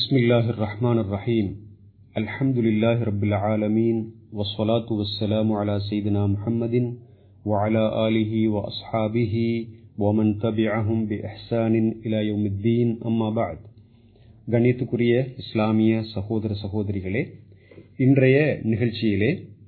بسم الله الرحمن الرحيم الحمد لله رب العالمين والصلاة والسلام على سيدنا محمد وعلى آله وأصحابه ومن تبعهم بإحسان إلى يوم الدين أما بعد கணித்துக்குரிய இஸ்லாமிய சகோதர சகோதரிகளே இன்றைய நிகழ்ச்சியிலே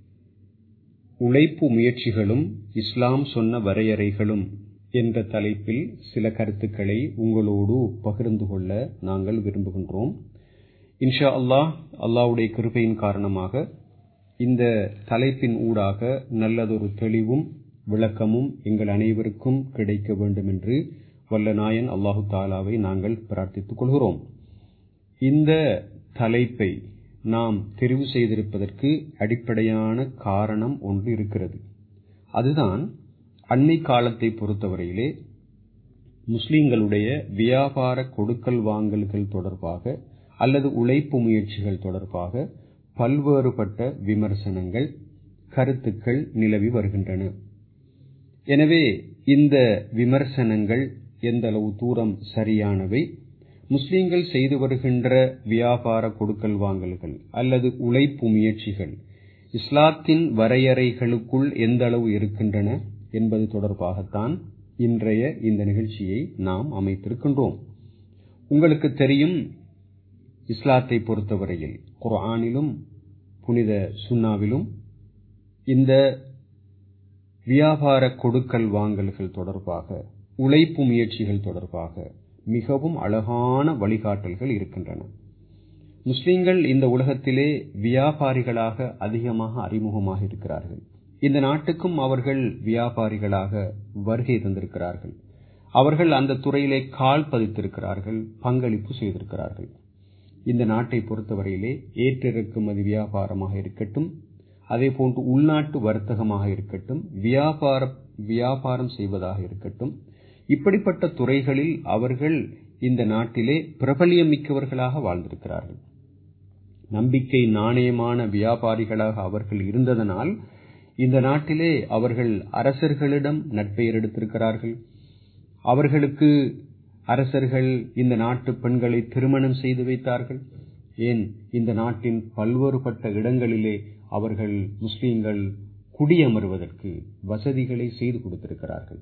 உழைப்பு முயற்சிகளும் இஸ்லாம் சொன்ன வரையறைகளும் என்ற தலைப்பில் சில கருத்துக்களை உங்களோடு பகிர்ந்து கொள்ள நாங்கள் விரும்புகின்றோம் இன்ஷா அல்லாஹ் அல்லாவுடைய கிருபையின் காரணமாக இந்த தலைப்பின் ஊடாக நல்லதொரு தெளிவும் விளக்கமும் எங்கள் அனைவருக்கும் கிடைக்க வேண்டும் என்று வல்ல நாயன் அல்லாஹு தாலாவை நாங்கள் பிரார்த்தித்துக் கொள்கிறோம் இந்த தலைப்பை நாம் தெரிவு செய்திருப்பதற்கு அடிப்படையான காரணம் ஒன்று இருக்கிறது அதுதான் அன்னை காலத்தை பொறுத்தவரையிலே முஸ்லிம்களுடைய வியாபார கொடுக்கல் வாங்கல்கள் தொடர்பாக அல்லது உழைப்பு முயற்சிகள் தொடர்பாக பல்வேறுபட்ட விமர்சனங்கள் கருத்துக்கள் நிலவி வருகின்றன எனவே இந்த விமர்சனங்கள் எந்த அளவு தூரம் சரியானவை முஸ்லிம்கள் செய்து வருகின்ற வியாபார கொடுக்கல் வாங்கல்கள் அல்லது உழைப்பு முயற்சிகள் இஸ்லாத்தின் வரையறைகளுக்குள் எந்த அளவு இருக்கின்றன என்பது தொடர்பாகத்தான் இன்றைய இந்த நிகழ்ச்சியை நாம் அமைத்திருக்கின்றோம் உங்களுக்கு தெரியும் இஸ்லாத்தை பொறுத்தவரையில் குர்ஆனிலும் புனித சுன்னாவிலும் இந்த வியாபார கொடுக்கல் வாங்கல்கள் தொடர்பாக உழைப்பு முயற்சிகள் தொடர்பாக மிகவும் அழகான வழிகாட்டல்கள் இருக்கின்றன முஸ்லிம்கள் இந்த உலகத்திலே வியாபாரிகளாக அதிகமாக அறிமுகமாக இருக்கிறார்கள் இந்த நாட்டுக்கும் அவர்கள் வியாபாரிகளாக வருகை தந்திருக்கிறார்கள் அவர்கள் அந்த துறையிலே கால் பதித்திருக்கிறார்கள் பங்களிப்பு செய்திருக்கிறார்கள் இந்த நாட்டை பொறுத்தவரையிலே ஏற்றிறக்குமதி வியாபாரமாக இருக்கட்டும் அதே போன்று உள்நாட்டு வர்த்தகமாக இருக்கட்டும் வியாபார வியாபாரம் செய்வதாக இருக்கட்டும் இப்படிப்பட்ட துறைகளில் அவர்கள் இந்த நாட்டிலே பிரபலியம் மிக்கவர்களாக வாழ்ந்திருக்கிறார்கள் நம்பிக்கை நாணயமான வியாபாரிகளாக அவர்கள் இருந்ததனால் இந்த நாட்டிலே அவர்கள் அரசர்களிடம் நட்பெயர் எடுத்திருக்கிறார்கள் அவர்களுக்கு அரசர்கள் இந்த நாட்டு பெண்களை திருமணம் செய்து வைத்தார்கள் ஏன் இந்த நாட்டின் பல்வேறுபட்ட இடங்களிலே அவர்கள் முஸ்லீம்கள் குடியமர்வதற்கு வசதிகளை செய்து கொடுத்திருக்கிறார்கள்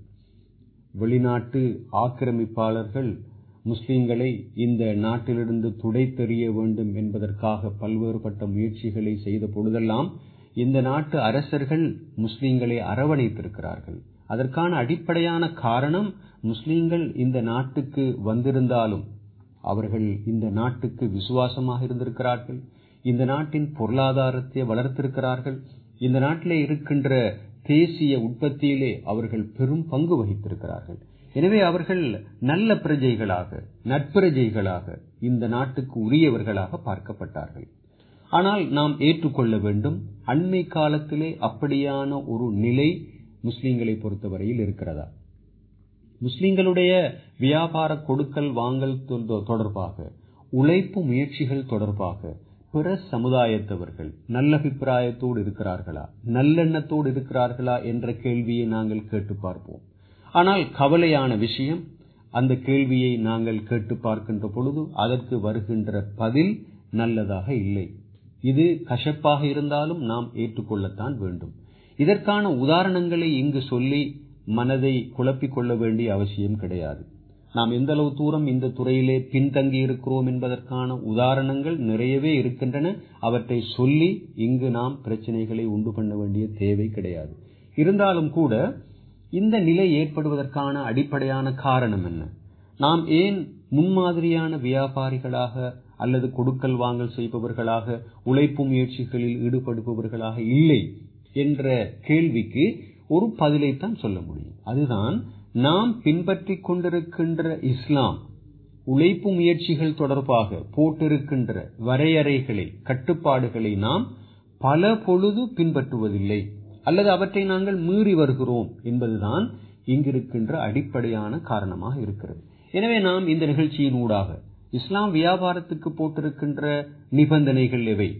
வெளிநாட்டு ஆக்கிரமிப்பாளர்கள் முஸ்லிம்களை இந்த நாட்டிலிருந்து துடைத்தெறிய வேண்டும் என்பதற்காக பல்வேறுபட்ட முயற்சிகளை செய்த பொழுதெல்லாம் இந்த நாட்டு அரசர்கள் முஸ்லிம்களை அரவணைத்திருக்கிறார்கள் அதற்கான அடிப்படையான காரணம் முஸ்லிம்கள் இந்த நாட்டுக்கு வந்திருந்தாலும் அவர்கள் இந்த நாட்டுக்கு விசுவாசமாக இருந்திருக்கிறார்கள் இந்த நாட்டின் பொருளாதாரத்தை வளர்த்திருக்கிறார்கள் இந்த நாட்டிலே இருக்கின்ற தேசிய உற்பத்தியிலே அவர்கள் பெரும் பங்கு வகித்திருக்கிறார்கள் எனவே அவர்கள் நல்ல பிரஜைகளாக நட்பிரஜைகளாக இந்த நாட்டுக்கு உரியவர்களாக பார்க்கப்பட்டார்கள் ஆனால் நாம் ஏற்றுக்கொள்ள வேண்டும் அண்மை காலத்திலே அப்படியான ஒரு நிலை முஸ்லிம்களை பொறுத்தவரையில் இருக்கிறதா முஸ்லிம்களுடைய வியாபார கொடுக்கல் வாங்கல் தொடர்பாக உழைப்பு முயற்சிகள் தொடர்பாக பிற சமுதாயத்தவர்கள் நல்லபிப்பிராயத்தோடு இருக்கிறார்களா நல்லெண்ணத்தோடு இருக்கிறார்களா என்ற கேள்வியை நாங்கள் கேட்டு பார்ப்போம் ஆனால் கவலையான விஷயம் அந்த கேள்வியை நாங்கள் கேட்டு பார்க்கின்ற பொழுது அதற்கு வருகின்ற பதில் நல்லதாக இல்லை இது கசப்பாக இருந்தாலும் நாம் ஏற்றுக்கொள்ளத்தான் வேண்டும் இதற்கான உதாரணங்களை இங்கு சொல்லி மனதை குழப்பிக் கொள்ள வேண்டிய அவசியம் கிடையாது நாம் எந்த அளவு தூரம் இந்த துறையிலே பின்தங்கி இருக்கிறோம் என்பதற்கான உதாரணங்கள் நிறையவே இருக்கின்றன அவற்றை சொல்லி இங்கு நாம் பிரச்சனைகளை உண்டு பண்ண வேண்டிய தேவை கிடையாது இருந்தாலும் கூட இந்த நிலை ஏற்படுவதற்கான அடிப்படையான காரணம் என்ன நாம் ஏன் முன்மாதிரியான வியாபாரிகளாக அல்லது கொடுக்கல் வாங்கல் செய்பவர்களாக உழைப்பு முயற்சிகளில் ஈடுபடுபவர்களாக இல்லை என்ற கேள்விக்கு ஒரு பதிலைத்தான் சொல்ல முடியும் அதுதான் நாம் பின்பற்றி கொண்டிருக்கின்ற இஸ்லாம் உழைப்பு முயற்சிகள் தொடர்பாக போட்டிருக்கின்ற வரையறைகளை கட்டுப்பாடுகளை நாம் பல பொழுது பின்பற்றுவதில்லை அல்லது அவற்றை நாங்கள் மீறி வருகிறோம் என்பதுதான் இங்கிருக்கின்ற அடிப்படையான காரணமாக இருக்கிறது எனவே நாம் இந்த நிகழ்ச்சியின் ஊடாக இஸ்லாம் வியாபாரத்துக்கு போட்டிருக்கின்ற நிபந்தனைகள் எவை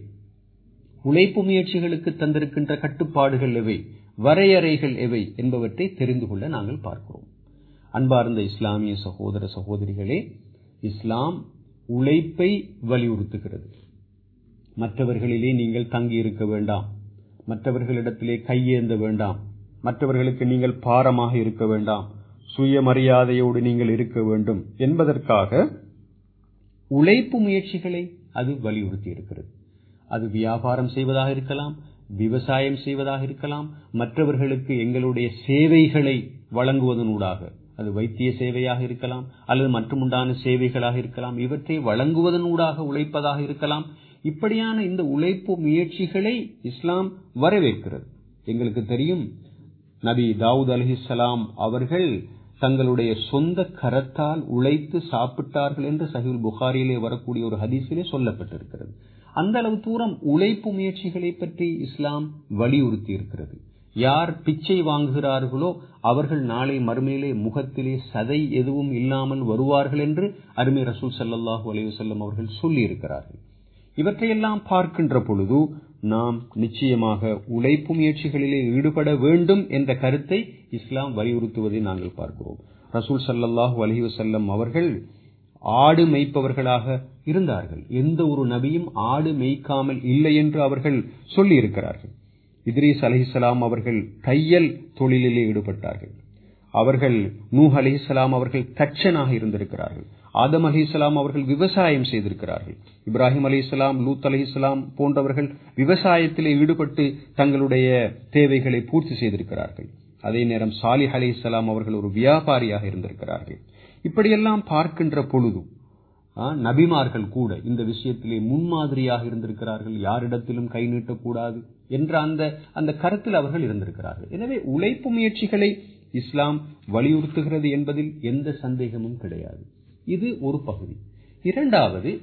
உழைப்பு முயற்சிகளுக்கு தந்திருக்கின்ற கட்டுப்பாடுகள் எவை வரையறைகள் எவை என்பவற்றை தெரிந்து கொள்ள நாங்கள் பார்க்கிறோம் அன்பார்ந்த இஸ்லாமிய சகோதர சகோதரிகளே இஸ்லாம் உழைப்பை வலியுறுத்துகிறது மற்றவர்களிலே நீங்கள் தங்கி இருக்க வேண்டாம் மற்றவர்களிடத்திலே கையேந்த வேண்டாம் மற்றவர்களுக்கு நீங்கள் பாரமாக இருக்க வேண்டாம் சுயமரியாதையோடு நீங்கள் இருக்க வேண்டும் என்பதற்காக உழைப்பு முயற்சிகளை அது வலியுறுத்தி இருக்கிறது அது வியாபாரம் செய்வதாக இருக்கலாம் விவசாயம் செய்வதாக இருக்கலாம் மற்றவர்களுக்கு எங்களுடைய சேவைகளை வழங்குவதனூடாக அது வைத்திய சேவையாக இருக்கலாம் அல்லது மற்றுமுண்டான சேவைகளாக இருக்கலாம் இவற்றை வழங்குவதனூடாக உழைப்பதாக இருக்கலாம் இப்படியான இந்த உழைப்பு முயற்சிகளை இஸ்லாம் வரவேற்கிறது எங்களுக்கு தெரியும் நபி தாவூத் அலிஹிசலாம் அவர்கள் தங்களுடைய சொந்த கரத்தால் உழைத்து சாப்பிட்டார்கள் என்று சஹில் புகாரியிலே வரக்கூடிய ஒரு ஹதீஸிலே சொல்லப்பட்டிருக்கிறது அந்த அளவு தூரம் உழைப்பு முயற்சிகளை பற்றி இஸ்லாம் வலியுறுத்தி இருக்கிறது யார் பிச்சை வாங்குகிறார்களோ அவர்கள் நாளை மறுமையிலே முகத்திலே சதை எதுவும் இல்லாமல் வருவார்கள் என்று அருமை ரசூல் சல்லாஹூ அலைவசல்லம் அவர்கள் சொல்லி இருக்கிறார்கள் இவற்றையெல்லாம் பார்க்கின்ற பொழுது நாம் நிச்சயமாக உழைப்பு முயற்சிகளிலே ஈடுபட வேண்டும் என்ற கருத்தை இஸ்லாம் வலியுறுத்துவதை நாங்கள் பார்க்கிறோம் ரசூல் சல்லாஹூ அலஹி வசல்லம் அவர்கள் ஆடு மேய்ப்பவர்களாக இருந்தார்கள் எந்த ஒரு நபியும் ஆடு மேய்க்காமல் இல்லை என்று அவர்கள் சொல்லி இருக்கிறார்கள் இத்ரீஸ் அலிஹிசலாம் அவர்கள் தையல் தொழிலிலே ஈடுபட்டார்கள் அவர்கள் நூஹ் அலிஹிசலாம் அவர்கள் தச்சனாக இருந்திருக்கிறார்கள் ஆதம் அலிஹிசலாம் அவர்கள் விவசாயம் செய்திருக்கிறார்கள் இப்ராஹிம் அலிஹிசலாம் லூத் அலிஹிசலாம் போன்றவர்கள் விவசாயத்திலே ஈடுபட்டு தங்களுடைய தேவைகளை பூர்த்தி செய்திருக்கிறார்கள் அதே நேரம் சாலிஹ் அலிஹிசலாம் அவர்கள் ஒரு வியாபாரியாக இருந்திருக்கிறார்கள் இப்படியெல்லாம் பார்க்கின்ற பொழுது நபிமார்கள் கூட இந்த விஷயத்திலே முன்மாதிரியாக இருந்திருக்கிறார்கள் யாரிடத்திலும் கை நீட்டக்கூடாது என்ற அந்த அந்த கருத்தில் அவர்கள் இருந்திருக்கிறார்கள் எனவே உழைப்பு முயற்சிகளை இஸ்லாம் வலியுறுத்துகிறது என்பதில் எந்த சந்தேகமும் கிடையாது இது ஒரு பகுதி இரண்டாவது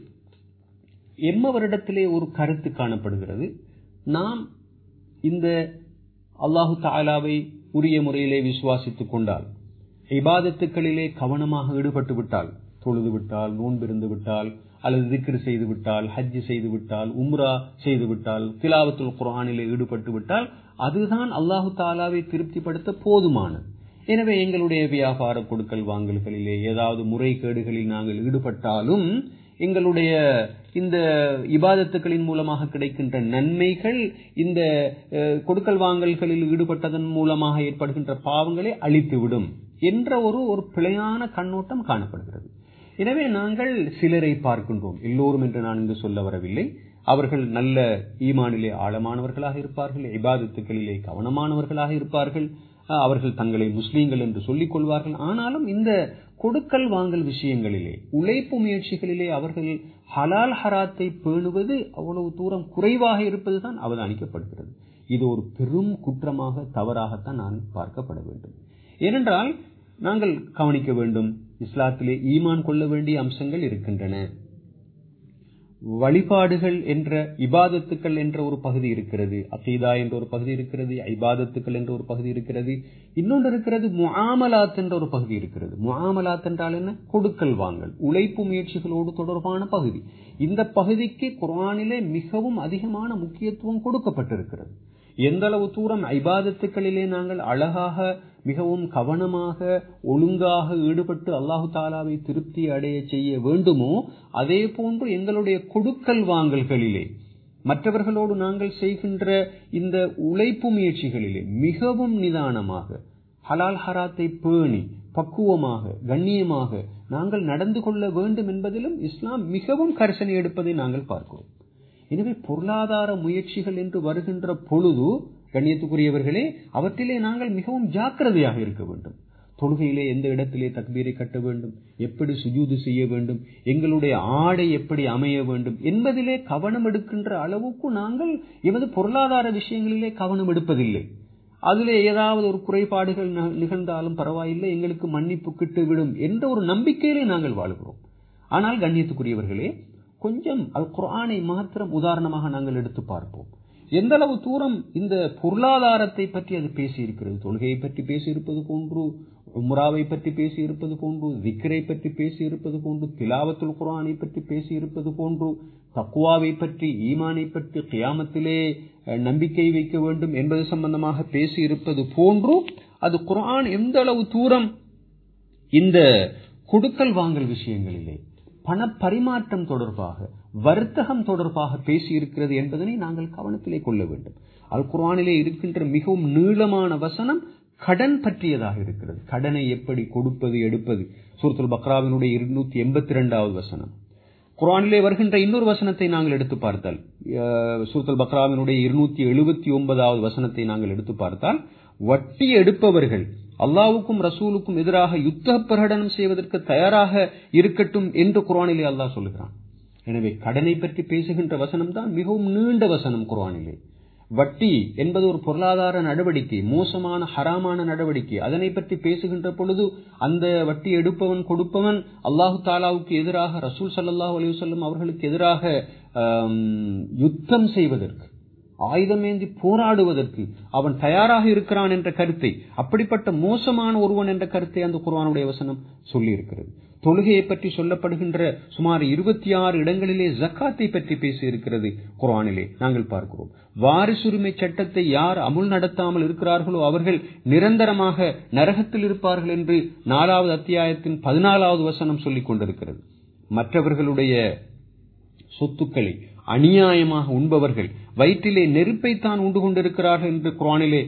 எம்மவரிடத்திலே ஒரு கருத்து காணப்படுகிறது நாம் இந்த அல்லாஹு தாலாவை உரிய முறையிலே விசுவாசித்துக் கொண்டால் இபாதத்துக்களிலே கவனமாக ஈடுபட்டு விட்டால் தொழுது விட்டால் நோன்பிருந்து விட்டால் அல்லது திக்ரு செய்து விட்டால் ஹஜ் செய்து விட்டால் உம்ரா செய்து விட்டால் திலாவத்துல் குரானிலே ஈடுபட்டு விட்டால் அதுதான் அல்லாஹு தாலாவை திருப்திப்படுத்த போதுமானது எனவே எங்களுடைய வியாபார கொடுக்கல் வாங்கல்களிலே ஏதாவது முறைகேடுகளில் நாங்கள் ஈடுபட்டாலும் எங்களுடைய இந்த இபாதத்துக்களின் மூலமாக கிடைக்கின்ற நன்மைகள் இந்த கொடுக்கல் வாங்கல்களில் ஈடுபட்டதன் மூலமாக ஏற்படுகின்ற பாவங்களை அழித்துவிடும் என்ற ஒரு ஒரு பிழையான கண்ணோட்டம் காணப்படுகிறது எனவே நாங்கள் சிலரை பார்க்கின்றோம் எல்லோரும் என்று நான் இங்கு சொல்ல வரவில்லை அவர்கள் நல்ல ஈமானிலே ஆழமானவர்களாக இருப்பார்கள் இபாதத்துக்களிலே கவனமானவர்களாக இருப்பார்கள் அவர்கள் தங்களை முஸ்லீம்கள் என்று சொல்லிக் கொள்வார்கள் ஆனாலும் இந்த கொடுக்கல் வாங்கல் விஷயங்களிலே உழைப்பு முயற்சிகளிலே அவர்கள் ஹலால் ஹராத்தை பேணுவது அவ்வளவு தூரம் குறைவாக இருப்பதுதான் அவதானிக்கப்படுகிறது இது ஒரு பெரும் குற்றமாக தவறாகத்தான் நான் பார்க்கப்பட வேண்டும் ஏனென்றால் நாங்கள் கவனிக்க வேண்டும் இஸ்லாத்திலே ஈமான் கொள்ள வேண்டிய அம்சங்கள் இருக்கின்றன வழிபாடுகள் என்ற இபாதத்துக்கள் என்ற ஒரு பகுதி இருக்கிறது அசீதா என்ற ஒரு பகுதி இருக்கிறது ஐபாதத்துக்கள் என்ற ஒரு பகுதி இருக்கிறது இன்னொன்று இருக்கிறது முஆமலாத் என்ற ஒரு பகுதி இருக்கிறது முஆமலாத் என்றால் என்ன கொடுக்கல் வாங்கல் உழைப்பு முயற்சிகளோடு தொடர்பான பகுதி இந்த பகுதிக்கு குரானிலே மிகவும் அதிகமான முக்கியத்துவம் கொடுக்கப்பட்டிருக்கிறது எந்த அளவு தூரம் ஐபாதத்துக்களிலே நாங்கள் அழகாக மிகவும் கவனமாக ஒழுங்காக ஈடுபட்டு அல்லாஹு தாலாவை திருப்தி அடைய செய்ய வேண்டுமோ அதே போன்று எங்களுடைய கொடுக்கல் வாங்கல்களிலே மற்றவர்களோடு நாங்கள் செய்கின்ற இந்த உழைப்பு முயற்சிகளிலே மிகவும் நிதானமாக ஹலால் ஹராத்தை பேணி பக்குவமாக கண்ணியமாக நாங்கள் நடந்து கொள்ள வேண்டும் என்பதிலும் இஸ்லாம் மிகவும் கரிசனை எடுப்பதை நாங்கள் பார்க்கிறோம் எனவே பொருளாதார முயற்சிகள் என்று வருகின்ற பொழுது கண்ணியத்துக்குரியவர்களே அவற்றிலே நாங்கள் மிகவும் ஜாக்கிரதையாக இருக்க வேண்டும் தொழுகையிலே எந்த இடத்திலே தக்பீரை கட்ட வேண்டும் எப்படி சுஜூது செய்ய வேண்டும் எங்களுடைய ஆடை எப்படி அமைய வேண்டும் என்பதிலே கவனம் எடுக்கின்ற அளவுக்கு நாங்கள் எமது பொருளாதார விஷயங்களிலே கவனம் எடுப்பதில்லை அதிலே ஏதாவது ஒரு குறைபாடுகள் நிகழ்ந்தாலும் பரவாயில்லை எங்களுக்கு மன்னிப்பு கிட்டுவிடும் என்ற ஒரு நம்பிக்கையிலே நாங்கள் வாழ்கிறோம் ஆனால் கண்ணியத்துக்குரியவர்களே கொஞ்சம் அல் குரானை மாத்திரம் உதாரணமாக நாங்கள் எடுத்து பார்ப்போம் எந்த அளவு தூரம் இந்த பொருளாதாரத்தை பற்றி அது பேசி இருக்கிறது தொழுகையை பற்றி பேசி இருப்பது போன்று உம்ராவை பற்றி பேசி இருப்பது போன்று விக்கிரை பற்றி பேசி இருப்பது போன்று திலாவத்துல் குரானை பற்றி பேசி இருப்பது போன்று தக்குவாவை பற்றி ஈமானை பற்றி கியாமத்திலே நம்பிக்கை வைக்க வேண்டும் என்பது சம்பந்தமாக பேசி இருப்பது போன்று அது குரான் எந்த அளவு தூரம் இந்த கொடுக்கல் வாங்கல் விஷயங்களிலே பண பரிமாற்றம் தொடர்பாக வர்த்தகம் தொடர்பாக பேசியிருக்கிறது என்பதனை நாங்கள் கவனத்திலே கொள்ள வேண்டும் அல் குர்ஆனிலே இருக்கின்ற மிகவும் நீளமான வசனம் கடன் பற்றியதாக இருக்கிறது கடனை எப்படி கொடுப்பது எடுப்பது சூரத்துல் பக்ராவினுடைய இருநூத்தி எண்பத்தி இரண்டாவது வசனம் குர்ஆனிலே வருகின்ற இன்னொரு வசனத்தை நாங்கள் எடுத்து பார்த்தால் அஹ், சூரத்துல் பக்ராவினுடைய இருநூத்தி எழுபத்தி ஒன்பதாவது வசனத்தை நாங்கள் எடுத்து பார்த்தால் வட்டி எடுப்பவர்கள் அல்லாவுக்கும் ரசூலுக்கும் எதிராக யுத்த பிரகடனம் செய்வதற்கு தயாராக இருக்கட்டும் என்று குர்ஆனிலே அல்லாஹ் சொல்லுகிறான் எனவே கடனை பற்றி பேசுகின்ற வசனம் தான் மிகவும் நீண்ட வசனம் குர்ஆனிலே வட்டி என்பது ஒரு பொருளாதார நடவடிக்கை மோசமான ஹராமான நடவடிக்கை அதனை பற்றி பேசுகின்ற பொழுது அந்த வட்டி எடுப்பவன் கொடுப்பவன் அல்லாஹு தாலாவுக்கு எதிராக ரசூல் ஸல்லல்லாஹு அலைஹி வஸல்லம் அவர்களுக்கு எதிராக ஆம், யுத்தம் செய்வதற்கு ஆயுதமேந்தி போராடுவதற்கு அவன் தயாராக இருக்கிறான் என்ற கருத்தை அப்படிப்பட்ட மோசமான ஒருவன் என்ற கருத்தை அந்த குர்ஆனுடைய வசனம் சொல்லி இருக்கிறது தொழுகையை பற்றி சொல்லப்படுகின்ற சுமார் இருபத்தி ஆறு இடங்களிலே ஜக்காத்தை பற்றி பேசி இருக்கிறது குர்ஆனிலே நாங்கள் பார்க்கிறோம் வாரிசுரிமை சட்டத்தை யார் அமுல் நடத்தாமல் இருக்கிறார்களோ அவர்கள் நிரந்தரமாக நரகத்தில் இருப்பார்கள் என்று நாலாவது அத்தியாயத்தின் பதினாலாவது வசனம் சொல்லிக் கொண்டிருக்கிறது மற்றவர்களுடைய சொத்துக்களை அநியாயமாக உண்பவர்கள் வயிற்றிலே நெருப்பைத்தான் உண்டு கொண்டிருக்கிறார்கள் என்று குரானிலே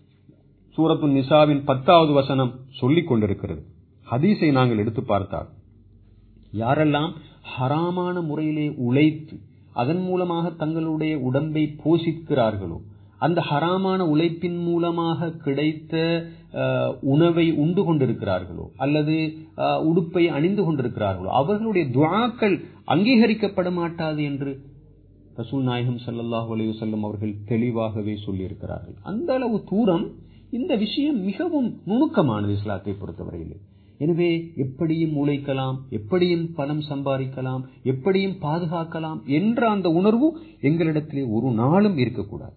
சூரத்து நிசாவின் பத்தாவது வசனம் சொல்லிக் கொண்டிருக்கிறது ஹதீஸை நாங்கள் எடுத்து பார்த்தால் யாரெல்லாம் ஹராமான முறையிலே உழைத்து அதன் மூலமாக தங்களுடைய உடம்பை போஷிக்கிறார்களோ அந்த ஹராமான உழைப்பின் மூலமாக கிடைத்த அஹ், உணவை உண்டு கொண்டிருக்கிறார்களோ அல்லது அஹ், உடுப்பை அணிந்து கொண்டிருக்கிறார்களோ அவர்களுடைய துஆக்கள் அங்கீகரிக்கப்பட மாட்டாது என்று ரசூல் நாயகம் ஸல்லல்லாஹு அலைஹி வஸல்லம் அவர்கள் தெளிவாகவே சொல்லியிருக்கிறார்கள் அந்த அளவு தூரம் இந்த விஷயம் மிகவும் நுணுக்கமானது இஸ்லாத்தை பொறுத்தவரையிலே எனவே எப்படியும் உழைக்கலாம் எப்படியும் பணம் சம்பாதிக்கலாம் எப்படியும் பாதுகாக்கலாம் என்ற அந்த உணர்வு எங்களிடத்திலே ஒரு நாளும் இருக்கக்கூடாது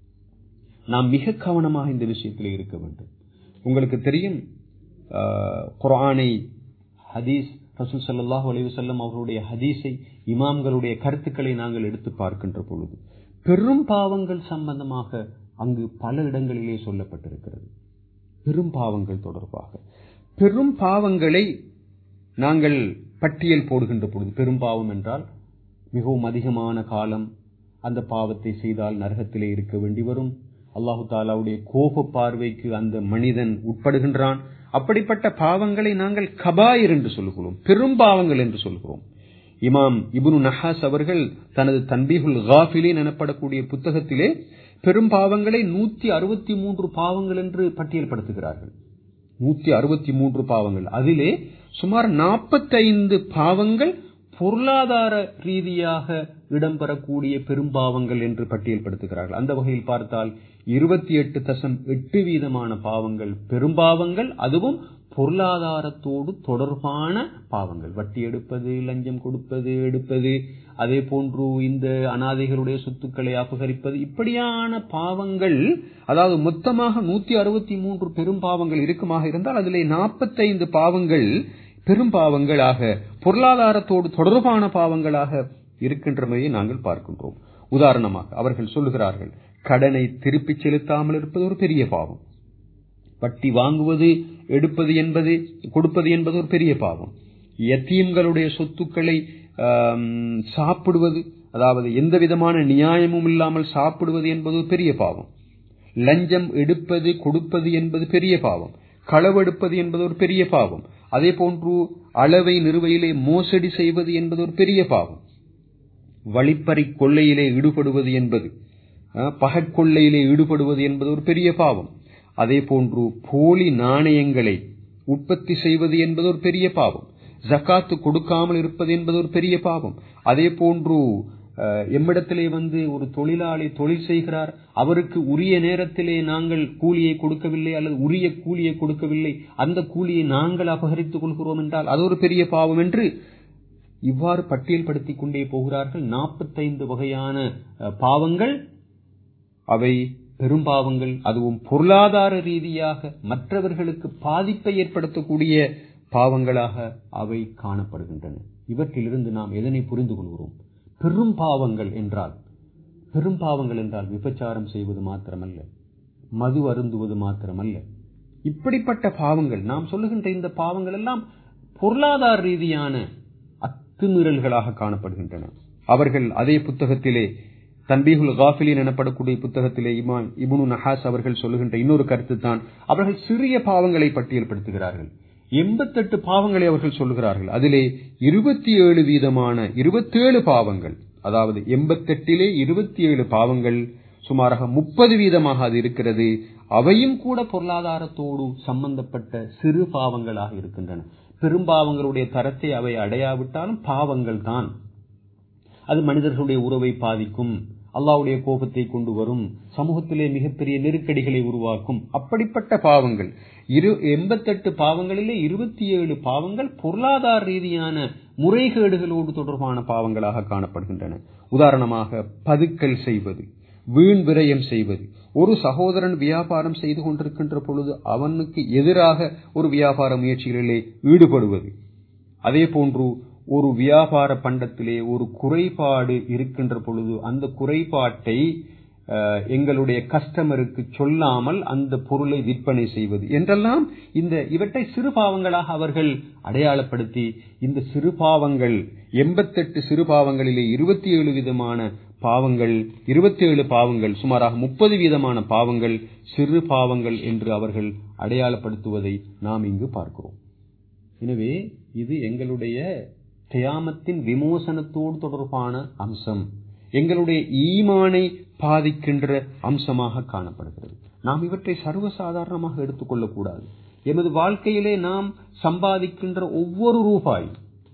நாம் மிக கவனமாக இந்த விஷயத்திலே இருக்க வேண்டும் உங்களுக்கு தெரியும் ஆஹ், குர்ஆனை ஹதீஸ் ரசூல் ஸல்லல்லாஹு அலைஹி வஸல்லம் அவர்களுடைய ஹதீஸை இமாம்களுடைய கருத்துக்களை நாங்கள் எடுத்து பார்க்கின்ற பொழுது பெரும் பாவங்கள் சம்பந்தமாக அங்கு பல இடங்களிலே சொல்லப்பட்டிருக்கிறது பெரும் பாவங்கள் தொடர்பாக பெரும் பாவங்களை நாங்கள் பட்டியல் போடுகின்ற பொழுது பெரும் பாவம் என்றால் மிகவும் அதிகமான காலம் அந்த பாவத்தை செய்தால் நரகத்திலே இருக்க வேண்டி வரும் அல்லாஹு தாலாவுடைய கோப பார்வைக்கு அந்த மனிதன் உட்படுகின்றான் அப்படிப்பட்ட பாவங்களை நாங்கள் கபாயிர் என்று சொல்கிறோம் பெரும் பாவங்கள் என்று சொல்கிறோம் இமாம் இப்னு நஹாஸ் அவர்கள் தனது தன்பீகுல் காஃபிலின் எனப்படக்கூடிய புத்தகத்திலே பெரும் பாவங்களை நூத்தி அறுபத்தி மூன்று பாவங்கள் என்று பட்டியல்படுத்துகிறார்கள் நூத்தி அறுபத்தி மூன்று பாவங்கள் அதிலே சுமார் நாற்பத்தைந்து பாவங்கள் பொருளாதார ரீதியாக இடம்பெறக்கூடிய பெரும்பாவங்கள் என்று பட்டியல்படுத்துகிறார்கள் அந்த வகையில் பார்த்தால் இருபத்தி எட்டு தசம் எட்டு வீதமான பாவங்கள் பெரும்பாவங்கள் அதுவும் பொருளாதாரத்தோடு தொடர்பான பாவங்கள் வட்டி எடுப்பது லஞ்சம் கொடுப்பது எடுப்பது அதே போன்று இந்த அனாதைகளுடைய சொத்துக்களை அபகரிப்பது இப்படியான பாவங்கள் அதாவது மொத்தமாக நூத்தி அறுபத்தி மூன்று பெரும் பாவங்கள் இருக்குமாக இருந்தால் அதிலே நாற்பத்தைந்து பாவங்கள் பெரும் பாவங்களாக பொருளாதாரத்தோடு தொடர்பான பாவங்களாக இருக்கின்றமையை நாங்கள் பார்க்கின்றோம் உதாரணமாக அவர்கள் சொல்லுகிறார்கள் கடனை திருப்பிச் செலுத்தாமல் இருப்பது ஒரு பெரிய பாவம் வட்டி வாங்குவது எடுப்பது என்பது கொடுப்பது என்பது ஒரு பெரிய பாவம் யத்தீம்களுடைய சொத்துக்களை ஆம், சாப்பிடுவது அதாவது எந்த விதமான நியாயமும் இல்லாமல் சாப்பிடுவது என்பது ஒரு பெரிய பாவம் லஞ்சம் எடுப்பது கொடுப்பது என்பது பெரிய பாவம் களவெடுப்பது என்பது ஒரு பெரிய பாவம் அதே போன்று அளவை நிறுவையிலே மோசடி செய்வது என்பது ஒரு பெரிய பாவம் வழிப்பறி கொள்ளையிலே ஈடுபடுவது என்பது அஹ், பகற்கொள்ளையிலே ஈடுபடுவது என்பது ஒரு பெரிய பாவம் அதே போன்று போலி நாணயங்களை உற்பத்தி செய்வது என்பது ஒரு பெரிய பாவம் ஜக்காத்து கொடுக்காமல் இருப்பது என்பது ஒரு பெரிய பாவம் அதே போன்று அஹ், எம்மிடத்திலே வந்து ஒரு தொழிலாளி தொழில் செய்கிறார் அவருக்கு உரிய நேரத்திலே நாங்கள் கூலியை கொடுக்கவில்லை அல்லது உரிய கூலியை கொடுக்கவில்லை அந்த கூலியை நாங்கள் அபகரித்துக் கொள்கிறோம் என்றால் அது ஒரு பெரிய பாவம் என்று இவ்வாறு பட்டியல்படுத்திக் கொண்டே போகிறார்கள் நாற்பத்தைந்து வகையான அஹ், பாவங்கள் அவை பெரும் பாவங்கள் அதுவும் பொருளாதார ரீதியாக மற்றவர்களுக்கு பாதிப்பை ஏற்படுத்தக்கூடிய பாவங்களாக அவை காணப்படுகின்றன இவற்றிலிருந்து நாம் எதனை புரிந்து கொள்கிறோம் பெரும் பாவங்கள் என்றால் பெரும் பாவங்கள் என்றால் விபச்சாரம் செய்வது மாத்திரமல்ல மது அருந்துவது மாத்திரமல்ல இப்படிப்பட்ட பாவங்கள் நாம் சொல்லுகின்ற இந்த பாவங்கள் எல்லாம் பொருளாதார ரீதியான அத்துமீறல்களாக காணப்படுகின்றன அவர்கள் அதே புத்தகத்திலே தன்பீகுல் காஃபிலின் எனப்படக்கூடிய புத்தகத்திலே இமாம் இபுனு நஹாஸ் அவர்கள் சொல்லுகின்ற இன்னொரு கருத்து தான் அவர்கள் சிறிய பாவங்களை பட்டியல்படுத்துகிறார்கள் எண்பத்தெட்டு பாவங்களை அவர்கள் சொல்லுகிறார்கள் அதிலே இருபத்தி ஏழு வீதமான இருபத்தேழு பாவங்கள் அதாவது எண்பத்தெட்டிலே இருபத்தி ஏழு பாவங்கள் சுமாராக முப்பது வீதமாக அது இருக்கிறது அவையும் கூட பொருளாதாரத்தோடு சம்பந்தப்பட்ட சிறு பாவங்களாக இருக்கின்றன பெரும்பாவங்களுடைய தரத்தை அவை அடையாவிட்டாலும் பாவங்கள் தான் அது மனிதர்களுடைய உறவை பாதிக்கும் அல்லாவுடைய கோபத்தை கொண்டு வரும் சமூகத்திலே மிகப்பெரிய நெருக்கடிகளை உருவாக்கும் அப்படிப்பட்ட பாவங்கள் இரு எண்பத்தெட்டு பாவங்களிலே இருபத்தி ஏழு பாவங்கள் பொருளாதார ரீதியான முறைகேடுகளோடு தொடர்பான பாவங்களாக காணப்படுகின்றன உதாரணமாக பதுக்கல் செய்வது வீண் விரயம் செய்வது ஒரு சகோதரன் வியாபாரம் செய்து கொண்டிருக்கின்ற பொழுது அவனுக்கு எதிராக ஒரு வியாபார முயற்சிகளிலே ஈடுபடுவது அதே போன்று ஒரு வியாபார பண்டத்திலே ஒரு குறைபாடு இருக்கின்ற பொழுது அந்த குறைபாட்டை எங்களுடைய கஸ்டமருக்கு சொல்லாமல் அந்த பொருளை விற்பனை செய்வது என்றெல்லாம் இந்த இவற்றை சிறு பாவங்களாக அவர்கள் அடையாளப்படுத்தி இந்த சிறு பாவங்கள் எண்பத்தெட்டு சிறு பாவங்களிலே இருபத்தி ஏழு விதமான பாவங்கள் இருபத்தி ஏழு பாவங்கள் சுமாராக முப்பது வீதமான பாவங்கள் சிறு பாவங்கள் என்று அவர்கள் அடையாளப்படுத்துவதை நாம் இங்கு பார்க்கிறோம் எனவே இது எங்களுடைய தியாமத்தின் விமோசனத்தோடு தொடர்பான அம்சம் எங்களுடைய ஈமானை பாதிக்கின்ற அம்சமாக காணப்படுகிறது நாம் இவற்றை சர்வசாதாரணமாக எடுத்துக்கொள்ளக்கூடாது எமது வாழ்க்கையிலே நாம் சம்பாதிக்கின்ற ஒவ்வொரு ரூபாய்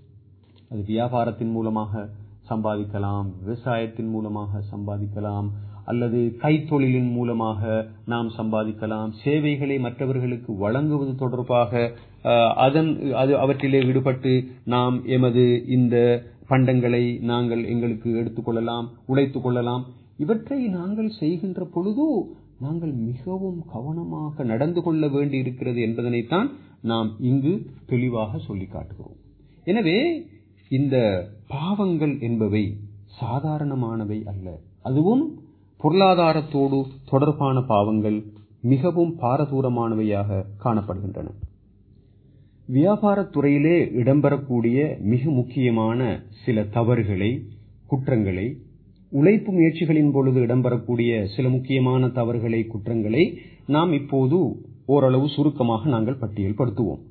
அது வியாபாரத்தின் மூலமாக சம்பாதிக்கலாம் விவசாயத்தின் மூலமாக சம்பாதிக்கலாம் அல்லது கைத்தொழிலின் மூலமாக நாம் சம்பாதிக்கலாம் சேவைகளை மற்றவர்களுக்கு வழங்குவது தொடர்பாக அதன் அது அவற்றிலே ஈடுபட்டு நாம் எமது இந்த பண்டங்களை நாங்கள் எங்களுக்கு எடுத்துக்கொள்ளலாம் உழைத்துக் கொள்ளலாம் இவற்றை நாங்கள் செய்கின்ற பொழுது நாங்கள் மிகவும் கவனமாக நடந்து கொள்ள வேண்டி இருக்கிறது என்பதனைத்தான் நாம் இங்கு தெளிவாக சொல்லி காட்டுகிறோம் எனவே இந்த பாவங்கள் என்பவை சாதாரணமானவை அல்ல அதுவும் பொருளாதாரத்தோடு தொடர்பான பாவங்கள் மிகவும் பாரதூரமானவையாக காணப்படுகின்றன வியாபாரத் துறையிலே இடம்பெறக்கூடிய மிக முக்கியமான சில தவறுகளை குற்றங்களை உழைப்பு முயற்சிகளின் பொழுது இடம்பெறக்கூடிய சில முக்கியமான தவறுகளை குற்றங்களை நாம் இப்போது ஓரளவு சுருக்கமாக நாங்கள் பட்டியல்படுத்துவோம்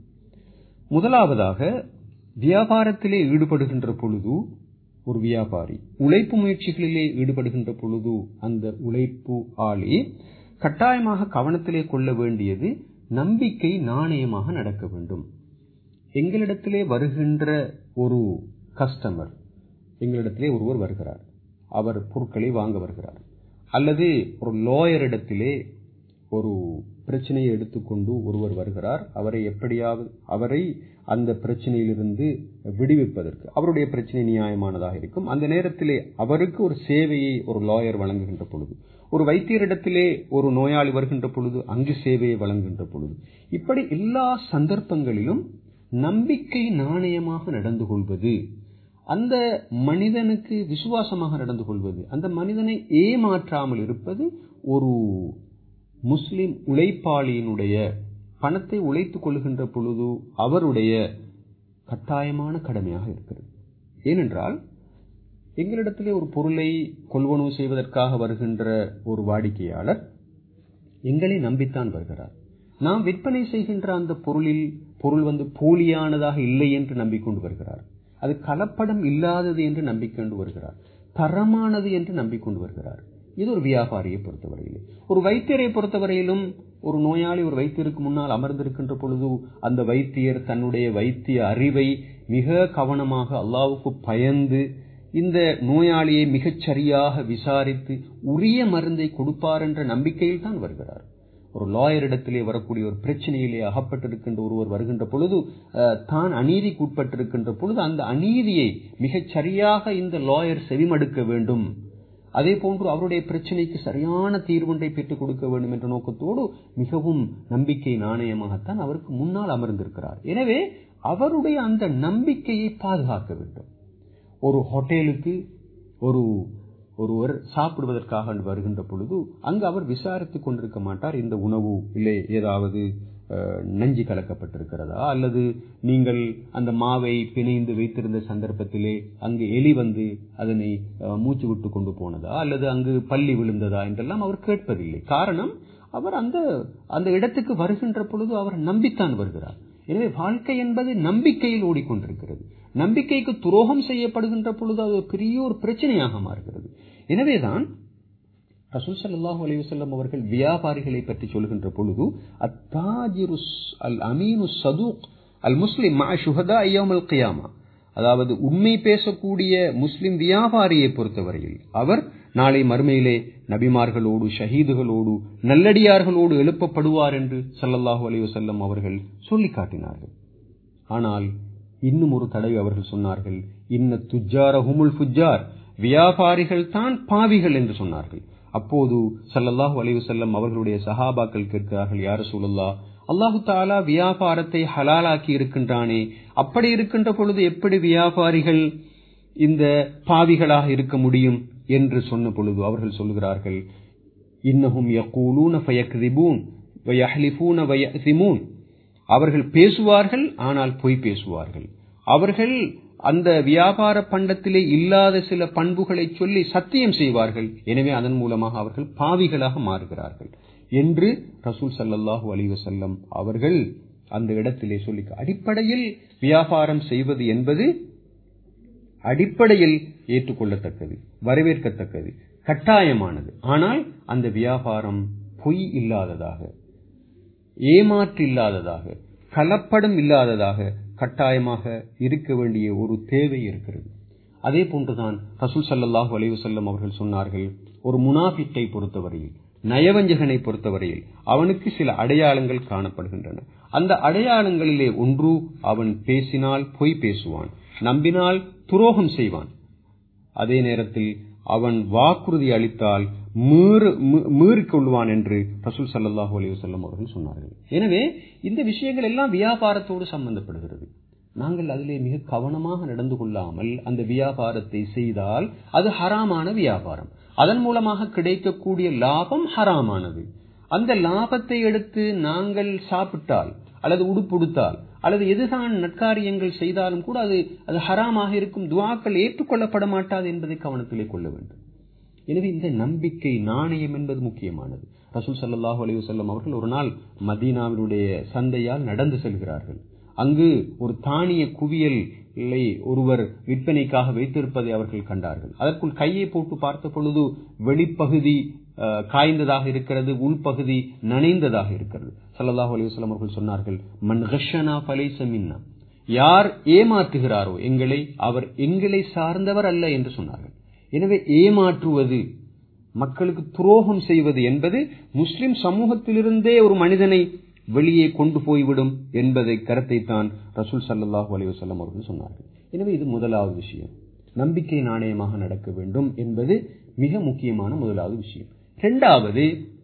முதலாவதாக வியாபாரத்திலே ஈடுபடுகின்ற பொழுது ஒரு வியாபாரி உழைப்பு முயற்சிகளிலே ஈடுபடுகின்ற பொழுது அந்த உழைப்பு ஆளி கட்டாயமாக கவனத்திலே கொள்ள வேண்டியது நம்பிக்கை நாணயமாக நடக்க வேண்டும் எங்களிடத்திலே வருகின்ற ஒரு கஸ்டமர் எங்களிடத்திலே ஒருவர் வருகிறார் அவர் பொருட்களை வாங்க வருகிறார் அல்லது ஒரு லாயரிடத்திலே ஒரு பிரச்சனையை எடுத்துக்கொண்டு ஒருவர் வருகிறார் அவரை எப்படியாவது அவரை அந்த பிரச்சனையிலிருந்து விடுவிப்பதற்கு அவருடைய பிரச்சனை நியாயமானதாக இருக்கும் அந்த நேரத்திலே அவருக்கு ஒரு சேவையை ஒரு லாயர் வழங்குகின்ற பொழுது ஒரு வைத்தியரிடத்திலே ஒரு நோயாளி வருகின்ற பொழுது அங்கு சேவையை வழங்குகின்ற பொழுது இப்படி எல்லா சந்தர்ப்பங்களிலும் நம்பிக்கை நாணயமாக நடந்து கொள்வது அந்த மனிதனுக்கு விசுவாசமாக நடந்து கொள்வது அந்த மனிதனை ஏமாற்றாமல் இருப்பது ஒரு முஸ்லிம் உழைப்பாளியினுடைய பணத்தை உழைத்துக் கொள்கின்ற பொழுது அவருடைய கட்டாயமான கடமையாக இருக்கிறது ஏனென்றால் எங்களிடத்திலே ஒரு பொருளை கொள்வனவு செய்வதற்காக வருகின்ற ஒரு வாடிக்கையாளர் எங்களை நம்பித்தான் வருகிறார் நாம் விற்பனை செய்கின்ற அந்த பொருளில் பொருள் வந்து போலியானதாக இல்லை என்று நம்பிக்கொண்டு வருகிறார் அது கலப்படம் இல்லாதது என்று நம்பிக்கொண்டு வருகிறார் தரமானது என்று நம்பிக்கொண்டு வருகிறார் இது ஒரு வியாபாரியை பொறுத்தவரையிலே ஒரு வைத்தியரை பொறுத்தவரையிலும் ஒரு நோயாளி ஒரு வைத்தியருக்கு முன்னால் அமர்ந்திருக்கின்ற பொழுது அந்த வைத்தியர் தன்னுடைய வைத்திய அறிவை மிக கவனமாக அல்லாவுக்கு பயந்து இந்த நோயாளியை மிகச் சரியாக விசாரித்து உரிய மருந்தை கொடுப்பார் என்ற நம்பிக்கையில் தான் வருகிறார் ஒரு லாயரிடத்திலே வரக்கூடிய ஒரு பிரச்சனையிலே அகப்பட்டிருக்கின்ற ஒருவர் வருகின்ற பொழுது தான் அநீதிக்கு உட்பட்டிருக்கின்ற பொழுது அந்த அநீதியை மிகச் சரியாக இந்த லாயர் செவிமடுக்க வேண்டும் அதே போன்று அவருடைய பிரச்சனைக்கு சரியான தீர்வொன்றை பெற்றுக் கொடுக்க வேண்டும் என்ற நோக்கத்தோடு மிகவும் நம்பிக்கை நாணயமாகத்தான் அவருக்கு முன்னால் அமர்ந்திருக்கிறார் எனவே அவருடைய அந்த நம்பிக்கையை பாதுகாக்க வேண்டும் ஒரு ஹோட்டலுக்கு ஒரு ஒருவர் சாப்பிடுவதற்காக வருகின்ற பொழுது அங்கு அவர் விசாரித்துக் கொண்டிருக்க மாட்டார் இந்த உணவு இல்லை ஏதாவது அஹ், நஞ்சு கலக்கப்பட்டிருக்கிறதா அல்லது நீங்கள் அந்த மாவை பிணைந்து வைத்திருந்த சந்தர்ப்பத்திலே அங்கு எலி வந்து அதனை அஹ், மூச்சு விட்டு கொண்டு போனதா அல்லது அங்கு பள்ளி விழுந்ததா என்றெல்லாம் அவர் கேட்பதில்லை காரணம் அவர் அந்த அந்த இடத்துக்கு வருகின்ற பொழுது அவர் நம்பித்தான் வருகிறார் எனவே வாழ்க்கை என்பது நம்பிக்கையில் ஓடிக்கொண்டிருக்கிறது நம்பிக்கைக்கு துரோகம் செய்யப்படுகின்ற பொழுது அது ஒரு பெரிய ஒரு பிரச்சனையாக மாறுகிறது எனவேதான் ரசூல் ஸல்லல்லாஹு அலைஹி வஸல்லம் அவர்கள் வியாபாரிகளை பற்றி சொல்கின்ற பொழுது அத்தாஜிரு அல் அமீனு சதூக் அல் முஸ்லிம் மா ஷுஹதா யௌமல் கியாமா அதாவது உண்மை பேசக்கூடிய முஸ்லிம் வியாபாரியை பொறுத்தவரையில் அவர் நாளை மறுமையிலே நபிமார்களோடு ஷஹீதுகளோடு நல்லடியார்களோடு எழுப்பப்படுவார் என்று ஸல்லல்லாஹு அலைஹி வஸல்லம் அவர்கள் சொல்லி காட்டினார்கள் ஆனால் இன்னும் ஒரு தடவை அவர்கள் சொன்னார்கள் இன்ன துஜார ஹுமுல் ஃபுஜார் வியாபாரிகள் தான் பாவிகள் என்று சொன்னார்கள் அப்போது ஸல்லல்லாஹு அலைஹி வஸல்லம் அவர்களுடைய சஹாபாக்கள் கேட்கிறார்கள் யார் ரசூலுல்லாஹ் அல்லாஹு தாலா வியாபாரத்தை ஹலாலாக்கி இருக்கின்றானே அப்படி இருக்கின்ற பொழுது எப்படி வியாபாரிகள் இந்த பாவிகளாக இருக்க முடியும் என்று சொன்ன பொழுது அவர்கள் சொல்லுகிறார்கள் இன்னஹும் யக்கூலூன ஃபயக்திபூன் வயஹ்லிஃபூன வயஸிமூன் அவர்கள் பேசுவார்கள் ஆனால் பொய் பேசுவார்கள் அவர்கள் அந்த வியாபார பண்டத்திலே இல்லாத சில பண்புகளை சொல்லி சத்தியம் செய்வார்கள் எனவே அதன் மூலமாக அவர்கள் பாவிகளாக மாறுகிறார்கள் என்று ரசூல் ஸல்லல்லாஹு அலைஹி வஸல்லம் அவர்கள் அந்த இடத்திலே சொல்லி அடிப்படையில் வியாபாரம் செய்வது என்பது அடிப்படையில் ஏற்றுக்கொள்ளத்தக்கது வரவேற்கத்தக்கது கட்டாயமானது ஆனால் அந்த வியாபாரம் பொய் இல்லாததாக ஏமாற்று இல்லாததாக கலப்படம் இல்லாததாக கட்டாயமாக இருக்க வேண்டிய ஒரு தேவை இருக்கிறது அதே போன்றுதான் ரசூல் ஸல்லல்லாஹு அலைஹி வஸல்லம் அவர்கள் சொன்னார்கள் ஒரு முனாஃபிக்கை பொறுத்தவரையில் நயவஞ்சகனை பொறுத்தவரையில் அவனுக்கு சில அடையாளங்கள் காணப்படுகின்றன அந்த அடையாளங்களிலே ஒன்று அவன் பேசினால் பொய் பேசுவான் நம்பினால் துரோகம் செய்வான் அதே நேரத்தில் அவன் வாக்குறுதி அளித்தால் மீறு மீ- மீறிக் கொள்வான் என்று ரசூல் ஸல்லல்லாஹு அலைஹி வஸல்லம் அவர்கள் சொன்னார்கள் எனவே இந்த விஷயங்கள் எல்லாம் வியாபாரத்தோடு சம்பந்தப்படுகிறது நாங்கள் அதிலே மிக கவனமாக நடந்து கொள்ளாமல் அந்த வியாபாரத்தை செய்தால் அது ஹராமான வியாபாரம் அதன் மூலமாக கிடைக்கக்கூடிய லாபம் ஹராமானது அந்த லாபத்தை எடுத்து நாங்கள் சாப்பிட்டால் அல்லது உடுப்புடுத்தால் அல்லது எதுதான் நற்காரியங்கள் செய்தாலும் கூட அது அது ஹராமாக இருக்கும் துவாக்கள் ஏற்றுக்கொள்ளப்பட மாட்டாது என்பதை கவனத்திலே கொள்ள வேண்டும் எனவே இந்த நம்பிக்கை நாணயம் என்பது முக்கியமானது ரசூல் ஸல்லல்லாஹு அலைஹி வஸல்லம் அவர்கள் ஒரு நாள் மதீனாவினுடைய சந்தையால் நடந்து செல்கிறார்கள் அங்கு ஒரு தானிய குவியலை ஒருவர் விற்பனைக்காக வைத்திருப்பதை அவர்கள் கண்டார்கள் அதற்குள் கையை போட்டு பார்த்த பொழுது வெளிப்பகுதி அஹ், காய்ந்ததாக இருக்கிறது உள்பகுதி நனைந்ததாக இருக்கிறது ஸல்லல்லாஹு அலைஹி வஸல்லம் அவர்கள் சொன்னார்கள் மன் கஷனா ஃபலைஸ மின்னா யார் ஏமாற்றுகிறாரோ எங்களை அவர் எங்களை சார்ந்தவர் அல்ல என்று சொன்னார்கள் எனவே ஏமாற்றுவது மக்களுக்கு துரோகம் செய்வது என்பது முஸ்லிம் சமூகத்திலிருந்தே ஒரு மனிதனை வெளியே கொண்டு போய்விடும் என்பதை கருத்தை தான் ரசூல் ஸல்லல்லாஹு அலைஹி வஸல்லம் அவர்கள் சொன்னார்கள் எனவே இது முதலாவது விஷயம் நம்பிக்கை நாணயமாக நடக்க வேண்டும் என்பது மிக முக்கியமான முதலாவது விஷயம் இரண்டாவது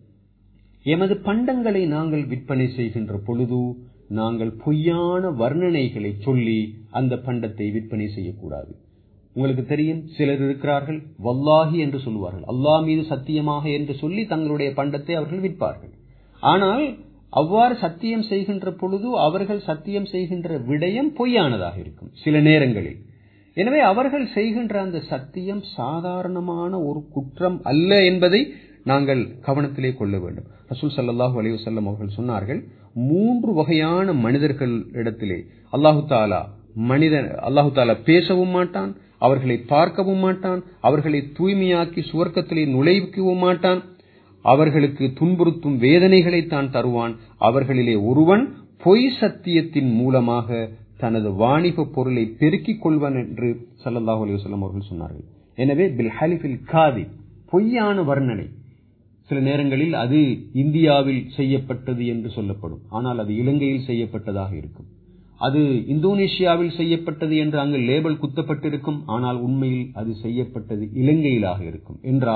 எமது பண்டங்களை நாங்கள் விற்பனை செய்கின்ற பொழுது நாங்கள் பொய்யான வர்ணனைகளை சொல்லி அந்த பண்டத்தை விற்பனை செய்யக்கூடாது உங்களுக்கு தெரியும் சிலர் இருக்கிறார்கள் வல்லாஹி என்று சொல்லுவார்கள் அல்லாஹ் மீது சத்தியமாக என்று சொல்லி தங்களுடைய பண்டத்தை அவர்கள் விற்பார்கள் ஆனால் அவ்வாறு சத்தியம் செய்கின்ற பொழுது அவர்கள் சத்தியம் செய்கின்ற விடயம் பொய்யானதாக இருக்கும் சில நேரங்களில் எனவே அவர்கள் செய்கின்ற அந்த சத்தியம் சாதாரணமான ஒரு குற்றம் அல்ல என்பதை நாங்கள் கவனத்திலே கொள்ள வேண்டும் ரசூல் ஸல்லல்லாஹு அலைஹி வஸல்லம் அவர்கள் சொன்னார்கள் மூன்று வகையான மனிதர்கள் இடத்திலே அல்லாஹு தாலா மனிதன் அல்லாஹு தாலா பேசவும் மாட்டான் அவர்களை பார்க்கவும் மாட்டான் அவர்களை தூய்மையாக்கி சுவர்க்கத்திலே நுழைக்கவும் மாட்டான் அவர்களுக்கு துன்புறுத்தும் வேதனைகளை தான் தருவான் அவர்களிலே ஒருவன் பொய் சத்தியத்தின் மூலமாக தனது வாணிப பொருளை பெருக்கிக் கொள்வன் என்று ஸல்லல்லாஹு அலைஹி வஸல்லம் அவர்கள் சொன்னார்கள் எனவே பில் ஹலிஃபில் காதி பொய்யான வர்ணனை சில நேரங்களில் அது இந்தியாவில் செய்யப்பட்டது என்று சொல்லப்படும் ஆனால் அது இலங்கையில் செய்யப்பட்டதாக இருக்கும் அது இந்தோனேஷியாவில் செய்யப்பட்டது என்று அங்கு லேபிள் குத்தப்பட்டிருக்கும் ஆனால் உண்மையில் அது செய்யப்பட்டது இலங்கையிலாக இருக்கும் என்றால்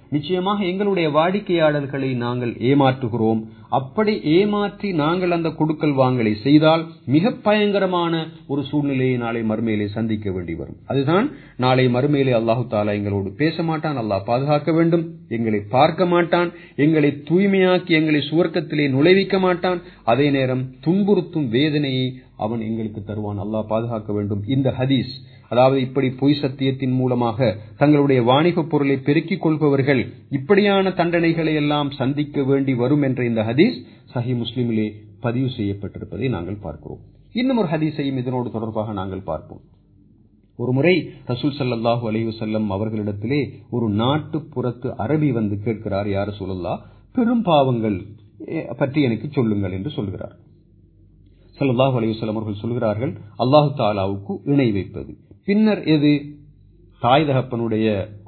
நிச்சயமாக எங்களுடைய வாடிக்கையாளர்களை நாங்கள் ஏமாற்றுகிறோம் அப்படி ஏமாற்றி நாங்கள் அந்த கொடுக்கல் வாங்கலை செய்தால் மிக பயங்கரமான ஒரு சூழ்நிலையை நாளை மறுமையிலே சந்திக்க வேண்டி வரும் அதுதான் நாளை மறுமையிலே அல்லாஹு தாலா எங்களோடு பேச மாட்டான் அல்லாஹ் பாதுகாக்க வேண்டும் எங்களை பார்க்க மாட்டான் எங்களை தூய்மையாக்கி எங்களை சுவர்க்கத்திலே நுழைவிக்க மாட்டான் அதே நேரம் துன்புறுத்தும் வேதனையை அவன் எங்களுக்கு தருவான் அல்லாஹ் பாதுகாக்க வேண்டும் இந்த ஹதீஸ் அதாவது இப்படி பொய் சத்தியத்தின் மூலமாக தங்களுடைய வாணிப பொருளை பெருக்கிக் கொள்பவர்கள் இப்படியான தண்டனைகளை எல்லாம் சந்திக்க வேண்டி வரும் என்ற இந்த ஹதீஸ் சஹி முஸ்லிமிலே பதிவு செய்யப்பட்டிருப்பதை நாங்கள் பார்க்கிறோம் இன்னும் ஒரு ஹதீஸையும் இதனோடு தொடர்பாக நாங்கள் பார்ப்போம் ஒரு முறை ரசூல் சல்லாஹூ அலைஹு செல்லம் அவர்களிடத்திலே ஒரு நாட்டு புறத்து அரபி வந்து கேட்கிறார் யார் சொல்லல்லா பெரும் பாவங்கள் பற்றி எனக்கு சொல்லுங்கள் என்று சொல்கிறார் சல்லாஹூ அலையுசல்லம் அவர்கள் சொல்கிறார்கள் அல்லாஹு தாலாவுக்கு இணை வைப்பது பின்னர் எது தாய் தகப்பனுடைய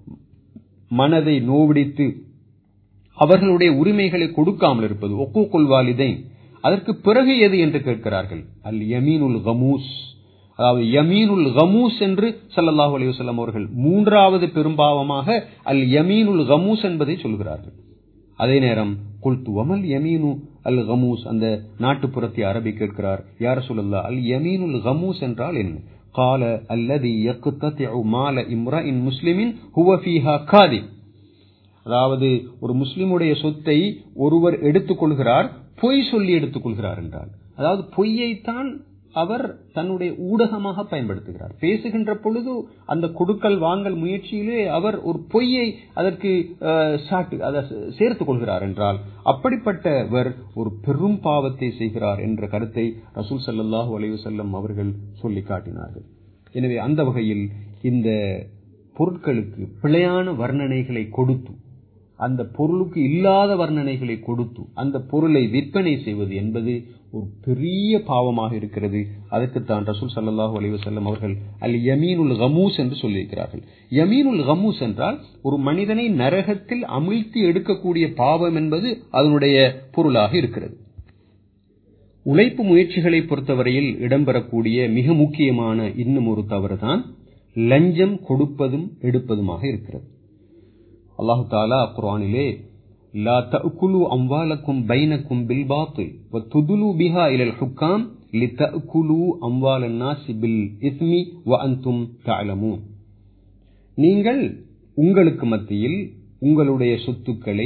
மனதை நோவிடித்து அவர்களுடைய உரிமைகளை கொடுக்காமல் இருப்பது ஒப்பு கொள்வாலிதை அதற்கு பிறகு எது என்று கேட்கிறார்கள் அல் யமீனுல் கமூஸ் அதாவது யமீனுல் கமூஸ் என்று சல்லல்லாஹு அலையுசல்லம் அவர்கள் மூன்றாவது பெரும்பாவமாக அல் யமீனுல் கமூஸ் என்பதை சொல்கிறார்கள் அதே நேரம் குல்து அமல் யமீனு அல் கமூஸ் அந்த நாட்டுப்புறத்தை அரபி கேட்கிறார் யார சொல்லல்லா அல் யமீனுல் கமூஸ் என்றால் என்ன கால அல்லது மால இம்ரா இன் முஸ்லிமின் ஹுவ ஃபீஹா காதி அதாவது ஒரு முஸ்லிமுடைய சொத்தை ஒருவர் எடுத்துக்கொள்கிறார் பொய் சொல்லி எடுத்துக்கொள்கிறார் என்றால் அதாவது பொய்யைத்தான் அவர் தன்னுடைய ஊடகமாக பயன்படுத்துகிறார் பேசுகின்ற பொழுது அந்த கொடுக்கல் வாங்கல் முயற்சியிலே அவர் ஒரு பொய்யை அதற்கு சாட்டு அதை சேர்த்துக் கொள்கிறார் என்றால் அப்படிப்பட்டவர் ஒரு பெரும் பாவத்தை செய்கிறார் என்ற கருத்தை ரசூல் சல்லாஹூ அலையுசல்லம் அவர்கள் சொல்லி காட்டினார்கள் எனவே அந்த வகையில் இந்த பொருட்களுக்கு பிழையான வர்ணனைகளை கொடுத்து அந்த பொருளுக்கு இல்லாத வர்ணனைகளை கொடுத்து அந்த பொருளை விற்பனை செய்வது என்பது ஒரு பெரிய பாவமாக இருக்கிறது அதற்குத்தான் ரசூல் சல்லாஹூ அலைவசல்லம் அவர்கள் அல் யமீனுல் கமூஸ் என்று சொல்லியிருக்கிறார்கள் யமீனுல் கமூஸ் என்றால் ஒரு மனிதனை நரகத்தில் அமிழ்த்தி எடுக்கக்கூடிய பாவம் என்பது அதனுடைய பொருளாக இருக்கிறது உழைப்பு முயற்சிகளை பொறுத்தவரையில் இடம்பெறக்கூடிய மிக முக்கியமான இன்னும் ஒரு தவறுதான் லஞ்சம் கொடுப்பதும் எடுப்பதுமாக இருக்கிறது அல்லாஹு தாலா குரானிலே لا تأكلوا أموالكم بينكم بالباطل وتدلوا بها إلى الحكام لتأكلوا أموال الناس بالإثم وأنتم تعلمون நீங்கள் உங்களுக்கு மத்தியில் உங்களுடைய சொத்துக்களை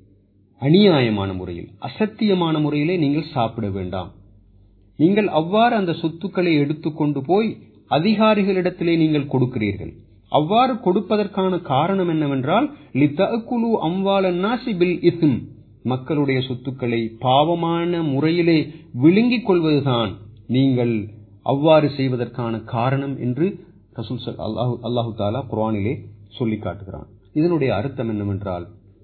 அநியாயமான முறையில் அசத்தியமான முறையிலே நீங்கள் சாப்பிட வேண்டாம் நீங்கள் அவ்வாறு அந்த சொத்துக்களை எடுத்துக்கொண்டு போய் அதிகாரிகளிடத்திலே நீங்கள் கொடுக்கிறீர்கள் அவ்வாறு கொடுப்பதற்கான காரணம் என்னவென்றால் லித்தகுலு அம்வால நாசிபில் இசும் மக்களுடைய சொத்துக்களை பாவமான முறையிலே விழுங்கிக் கொள்வதுதான் நீங்கள் அவ்வாறு செய்வதற்கான காரணம் என்று ரசூல் அல்லாஹு அல்லாஹு தாலா குரானிலே சொல்லி காட்டுகிறான் இதனுடைய அர்த்தம் என்னவென்றால்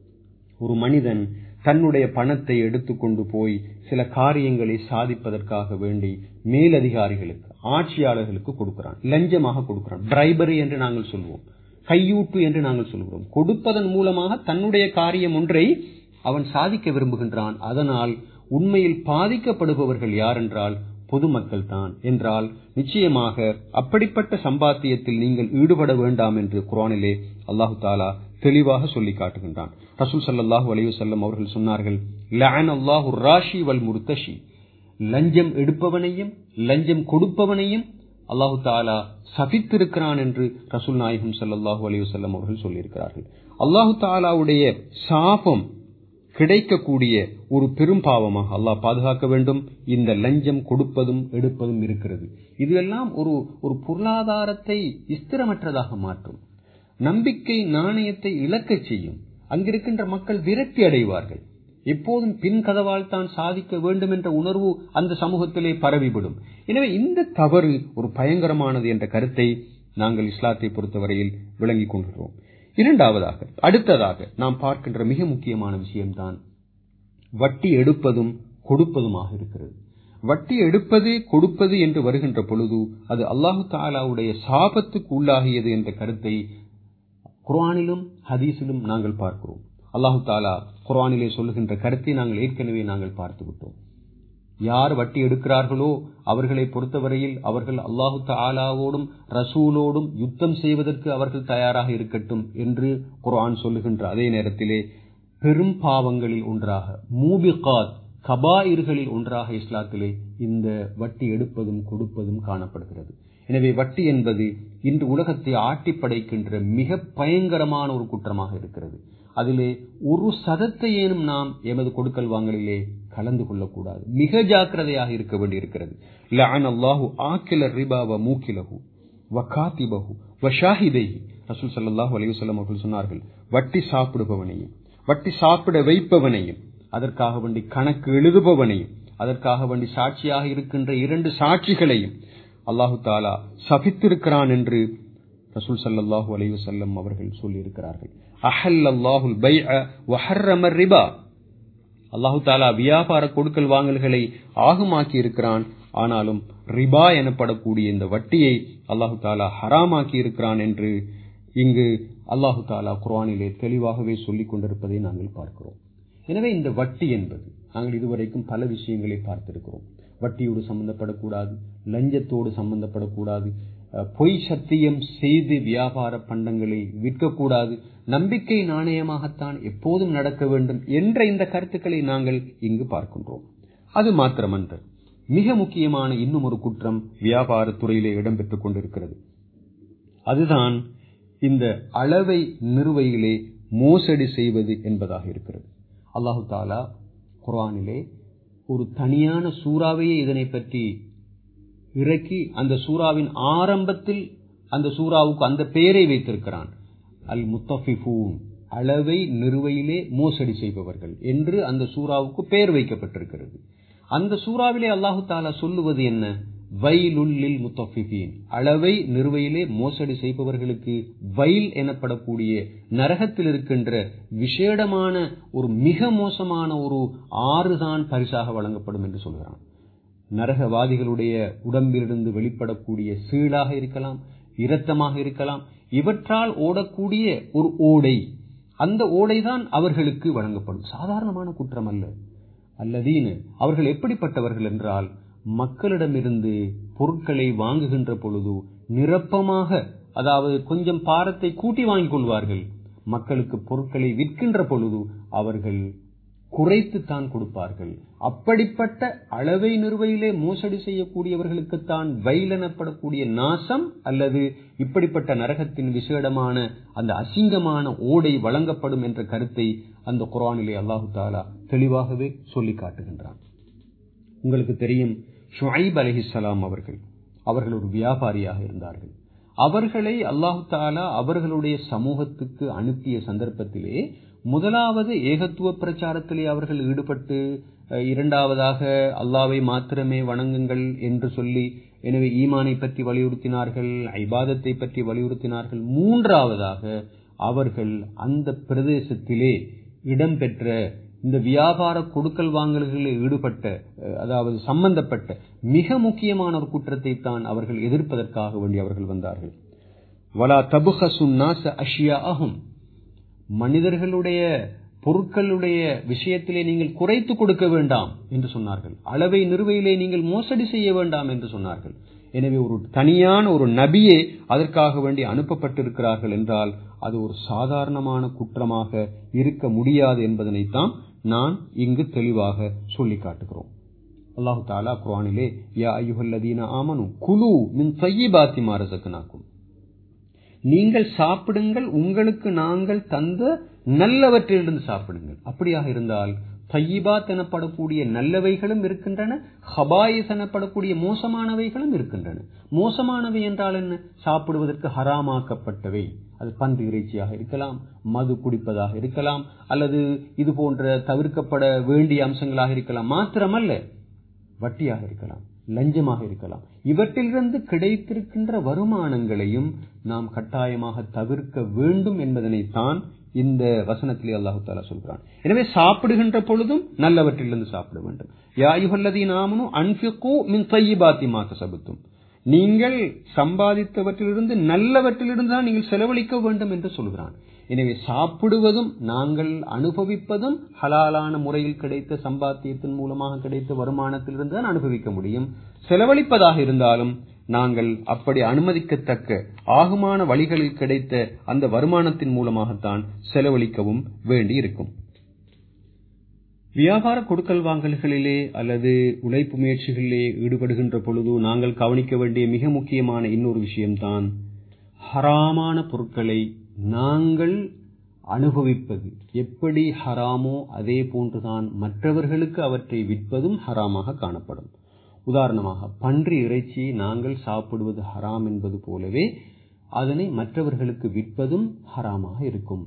ஒரு மனிதன் தன்னுடைய பணத்தை எடுத்துக்கொண்டு போய் சில காரியங்களை சாதிப்பதற்காக வேண்டி மேலதிகாரிகளுக்கு ஆட்சியாளர்களுக்கு கொடுக்கிறான் லஞ்சமாக கொடுக்கிறான் பிரைபரி என்று நாங்கள் சொல்வோம் கையூட்டு என்று நாங்கள் சொல்கிறோம் கொடுப்பதன் மூலமாக தன்னுடைய காரியம் ஒன்றை அவன் சாதிக்க விரும்புகின்றான் அதனால் உண்மையில் பாதிக்கப்படுபவர்கள் யார் என்றால் பொதுமக்கள் தான் என்றால் நிச்சயமாக அப்படிப்பட்ட சம்பாத்தியத்தில் நீங்கள் ஈடுபட வேண்டாம் என்று குரானிலே அல்லாஹு தாலா தெளிவாக சொல்லி காட்டுகின்றான் ரசூல் சல்லாஹூ அலையுசல்லம் அவர்கள் சொன்னார்கள் லஅன் அல்லாஹு ராஷி வல் முர்த்தஷி லஞ்சம் எடுப்பவனையும் லஞ்சம் கொடுப்பவனையும் அல்லாஹு தாலா சபித்திருக்கிறான் என்று ரசூல் நாயகம் சல்லாஹூ அலையுசல்லம் அவர்கள் சொல்லியிருக்கிறார்கள் அல்லாஹு தாலாவுடைய சாபம் கிடைக்கக்கூடிய ஒரு பெரும் பாவமாக அல்லாஹ் பாதுகாக்க வேண்டும் இந்த லஞ்சம் கொடுப்பதும் எடுப்பதும் இருக்கிறது இதுவெல்லாம் ஒரு ஒரு பொருளாதாரத்தை ஸ்திரமற்றதாக மாற்றும் நம்பிக்கை நாணயத்தை இழக்கச் செய்யும் அங்கிருக்கின்ற மக்கள் விரக்தி அடைவார்கள் எப்போதும் பின் கதவால் தான் சாதிக்க வேண்டும் என்ற உணர்வு அந்த சமூகத்திலே பரவிவிடும் எனவே இந்த தவறு ஒரு பயங்கரமானது என்ற கருத்தை நாங்கள் இஸ்லாத்தை பொறுத்தவரையில் விளங்கிக் கொள்கிறோம் இரண்டாவதாக அடுத்ததாக நாம் பார்க்கின்ற மிக முக்கியமான விஷயம்தான் வட்டி எடுப்பதும் கொடுப்பதுமாக இருக்கிறது வட்டி எடுப்பது கொடுப்பது என்று வருகின்ற பொழுது அது அல்லாஹு தாலாவுடைய சாபத்துக்கு உள்ளாகியது என்ற கருத்தை குர்ஆனிலும் ஹதீஸிலும் நாங்கள் பார்க்கிறோம் அல்லாஹு தாலா குர்ஆனிலே சொல்லுகின்ற கருத்தை நாங்கள் ஏற்கனவே நாங்கள் பார்த்து விட்டோம் யார் வட்டி எடுக்கிறார்களோ அவர்களை பொறுத்தவரையில் அவர்கள் அல்லாஹு தாலாவோடும் ரசூலோடும் யுத்தம் செய்வதற்கு அவர்கள் தயாராக இருக்கட்டும் என்று குர்ஆன் சொல்லுகின்ற அதே நேரத்திலே பெரும் பாவங்களில் ஒன்றாக மூபிகாத் கபாயிர்களில் ஒன்றாக இஸ்லாத்திலே இந்த வட்டி எடுப்பதும் கொடுப்பதும் காணப்படுகிறது எனவே வட்டி என்பது இன்று உலகத்தை ஆட்டி படைக்கின்ற மிக பயங்கரமான ஒரு குற்றமாக இருக்கிறது அதிலே ஒரு சதத்தையேனும் நாம் எமது கொடுக்கல் வாங்கலிலே கலந்து கொள்ளக்கூடாது மிக ஜாக்கிரதையாக இருக்க வேண்டியிருக்கிறது லஅன் அல்லாஹு ஆக்கில ரிபாவ மூக்கிலஹு வகாத்திபஹு வஷாஹிதைஹி ரசூல் ஸல்லல்லாஹு அலைஹி வஸல்லம் அவர்கள் சொன்னார்கள் வட்டி சாப்பிடுபவனையும் வட்டி சாப்பிட வைப்பவனையும் அதற்காக வேண்டி கணக்கு எழுதுபவனையும் அதற்காக வேண்டி சாட்சியாக இருக்கின்ற இரண்டு சாட்சிகளையும் அல்லாஹு தாலா சபித்திருக்கிறான் என்று ரசூல் ஸல்லல்லாஹு அலைஹி வஸல்லம் அவர்கள் சொல்லியிருக்கிறார்கள் அஹல் அல்லாஹுல் பைஅ வஹர்ரம ரிபா அல்லாஹு தாலா வியாபார கொடுக்கல் வாங்கல்களை ஆகுமாக்கி இருக்கிறான் ஆனாலும் ரிபா எனப்படக்கூடிய இந்த வட்டியை அல்லாஹு தாலா ஹராமாக்கி இருக்கிறான் என்று இங்கு அல்லாஹு தாலா குர்ஆனிலே தெளிவாகவே சொல்லிக் கொண்டிருப்பதை நாங்கள் பார்க்கிறோம் எனவே இந்த வட்டி என்பது நாங்கள் இதுவரைக்கும் பல விஷயங்களை பார்த்திருக்கிறோம் வட்டியோடு சம்பந்தப்படக்கூடாது லஞ்சத்தோடு சம்பந்தப்படக்கூடாது அஹ், பொய் சத்தியம் செய்து வியாபார பண்டங்களை விற்கக்கூடாது நம்பிக்கை நாணயமாகத்தான் எப்போதும் நடக்க வேண்டும் என்ற இந்த கருத்துக்களை நாங்கள் இங்கு பார்க்கின்றோம் அது மாத்திரமன்று மிக முக்கியமான இன்னும் ஒரு குற்றம் வியாபாரத் துறையிலே இடம்பெற்றுக் கொண்டிருக்கிறது அதுதான் இந்த அளவை நிறுவையிலே மோசடி செய்வது என்பதாக இருக்கிறது அல்லாஹு தாலா குர்ஆனிலே ஒரு தனியான சூறாவையே இதனை பற்றி இறக்கி அந்த சூறாவின் ஆரம்பத்தில் அந்த சூறாவுக்கு அந்த பெயரை வைத்திருக்கிறான் அல் முத்தஃபிஃபூன் அளவை நிறுவையிலே மோசடி செய்பவர்கள் என்று அந்த சூறாவுக்கு பெயர் வைக்கப்பட்டிருக்கிறது அந்த சூறாவிலே அல்லாஹு தாலா சொல்லுவது என்ன வைலுல்லில் முத்தஃபிஃபீன் அளவை நிறுவையிலே மோசடி செய்பவர்களுக்கு வைல் எனப்படக்கூடிய நரகத்தில் இருக்கின்ற விசேடமான ஒரு மிக மோசமான ஒரு ஆறுதான் பரிசாக வழங்கப்படும் என்று சொல்கிறான் நரகவாதிகளுடைய உடம்பிலிருந்து வெளிப்படக்கூடிய சீழாக இருக்கலாம் இரத்தமாக இருக்கலாம் இவற்றால் ஓடக்கூடிய ஒரு ஓடை அந்த ஓடைதான் அவர்களுக்கு வழங்கப்படும் சாதாரணமான குற்றம் அல்ல அல்லதீன அவர்கள் எப்படிப்பட்டவர்கள் என்றால் மக்களிடமிருந்து பொருட்களை வாங்குகின்ற பொழுது நிரப்பமாக அதாவது கொஞ்சம் பாரத்தை கூட்டி வாங்கிக் கொள்வார்கள் மக்களுக்கு பொருட்களை விற்கின்ற பொழுது அவர்கள் குறைத்து தான் கொடுப்பார்கள் அப்படிப்பட்ட அளவை நிறுவையிலே மோசடி செய்யக்கூடியவர்களுக்குத்தான் வயல் எனப்படக்கூடிய நாசம் அல்லது இப்படிப்பட்ட நரகத்தின் விசேடமான அந்த அசிங்கமான ஓடை வழங்கப்படும் என்ற கருத்தை அந்த குரானிலே அல்லாஹு தாலா தெளிவாகவே சொல்லி காட்டுகின்றான் உங்களுக்கு தெரியும் ஷுஐப் அலிஹிஸ்ஸலாம் அவர்கள் அவர்கள் ஒரு வியாபாரியாக இருந்தார்கள் அவர்களை அல்லாஹு தாலா அவர்களுடைய சமூகத்துக்கு அனுப்பிய சந்தர்ப்பத்திலே முதலாவது ஏகத்துவ பிரச்சாரத்திலே அவர்கள் ஈடுபட்டு அஹ், இரண்டாவதாக அல்லாவை மாத்திரமே வணங்குங்கள் என்று சொல்லி எனவே ஈமானை பற்றி வலியுறுத்தினார்கள் ஐபாதத்தை பற்றி வலியுறுத்தினார்கள் மூன்றாவதாக அவர்கள் அந்த பிரதேசத்திலே இடம்பெற்ற இந்த வியாபார கொடுக்கல் வாங்கல்களில் ஈடுபட்ட அஹ், அதாவது சம்பந்தப்பட்ட மிக முக்கியமான ஒரு குற்றத்தை தான் அவர்கள் எதிர்ப்பதற்காக வேண்டி அவர்கள் வந்தார்கள் வலா தபுஹசுன் நாச அஷ்யாஅஹும் மனிதர்களுடைய பொருட்களுடைய விஷயத்திலே நீங்கள் குறைத்து கொடுக்க வேண்டாம் என்று சொன்னார்கள் அளவை நிறுவையிலே நீங்கள் மோசடி செய்ய வேண்டாம் என்று சொன்னார்கள் எனவே ஒரு தனியான ஒரு நபியே அதற்காக வேண்டி அனுப்பப்பட்டிருக்கிறார்கள் என்றால் அது ஒரு சாதாரணமான குற்றமாக இருக்க முடியாது என்பதனைத்தான் நான் இங்கு தெளிவாக சொல்லி காட்டுகிறோம் அல்லாஹு தாலா குர்ஆனிலே யா ஐயுஹல்லதீன ஆமனு குலு மின் தய்யிபாத்தி மா ரஸக்னாக்கும் நீங்கள் சாப்பிடுங்கள் உங்களுக்கு நாங்கள் தந்த நல்லவற்றிலிருந்து சாப்பிடுங்கள் அப்படியாக இருந்தால் தையிபாத் எனப்படக்கூடிய நல்லவைகளும் இருக்கின்றன ஹபாயிஸ் எனப்படக்கூடிய மோசமானவைகளும் இருக்கின்றன மோசமானவை என்றால் என்ன சாப்பிடுவதற்கு ஹராமாக்கப்பட்டவை அது பன்றி இறைச்சியாக இருக்கலாம் மது குடிப்பதாக இருக்கலாம் அல்லது இது போன்ற தவிர்க்கப்பட வேண்டிய அம்சங்களாக இருக்கலாம் மாத்திரமல்ல வட்டியாக இருக்கலாம் லஞ்சமாக இருக்கலாம் இவற்றிலிருந்து கிடைத்திருக்கின்ற வருமானங்களையும் நாம் கட்டாயமாக தவிர்க்க வேண்டும் என்பதனைத்தான் இந்த வசனத்திலே அல்லாஹு தாலா சொல்கிறான் எனவே சாப்பிடுகின்ற பொழுதும் நல்லவற்றிலிருந்து சாப்பிட வேண்டும் யாயுகல்லதி நாமனும் அன்பிக்கு மின் தையிபாத்தி மாத்த சபுத்தும் நீங்கள் சம்பாதித்தவற்றிலிருந்து நல்லவற்றிலிருந்து தான் நீங்கள் செலவழிக்க வேண்டும் என்று சொல்கிறான் எனவே சாப்பிடுவதும் நாங்கள் அனுபவிப்பதும் ஹலாலான முறையில் கிடைத்த சம்பாத்தியத்தின் மூலமாக கிடைத்த வருமானத்திலிருந்து தான் அனுபவிக்க முடியும் செலவழிப்பதாக இருந்தாலும் நாங்கள் அப்படி அனுமதிக்கத்தக்க ஆகுமான வழிகளில் கிடைத்த அந்த வருமானத்தின் மூலமாகத்தான் செலவழிக்கவும் வேண்டி இருக்கும் வியாபார கொடுக்கல் வாங்கல்களிலே அல்லது உழைப்பு முயற்சிகளிலே ஈடுபடுகின்ற பொழுது நாங்கள் கவனிக்க வேண்டிய மிக முக்கியமான இன்னொரு விஷயம்தான் ஹராமான பொருட்களை நாங்கள் அனுபவிப்பது எப்படி ஹராமோ அதே போன்றுதான் மற்றவர்களுக்கு அவற்றை விற்பதும் ஹராமாக காணப்படும் உதாரணமாக பன்றி இறைச்சி நாங்கள் சாப்பிடுவது ஹராம் என்பது போலவே அதனை மற்றவர்களுக்கு விற்பதும் ஹராமாக இருக்கும்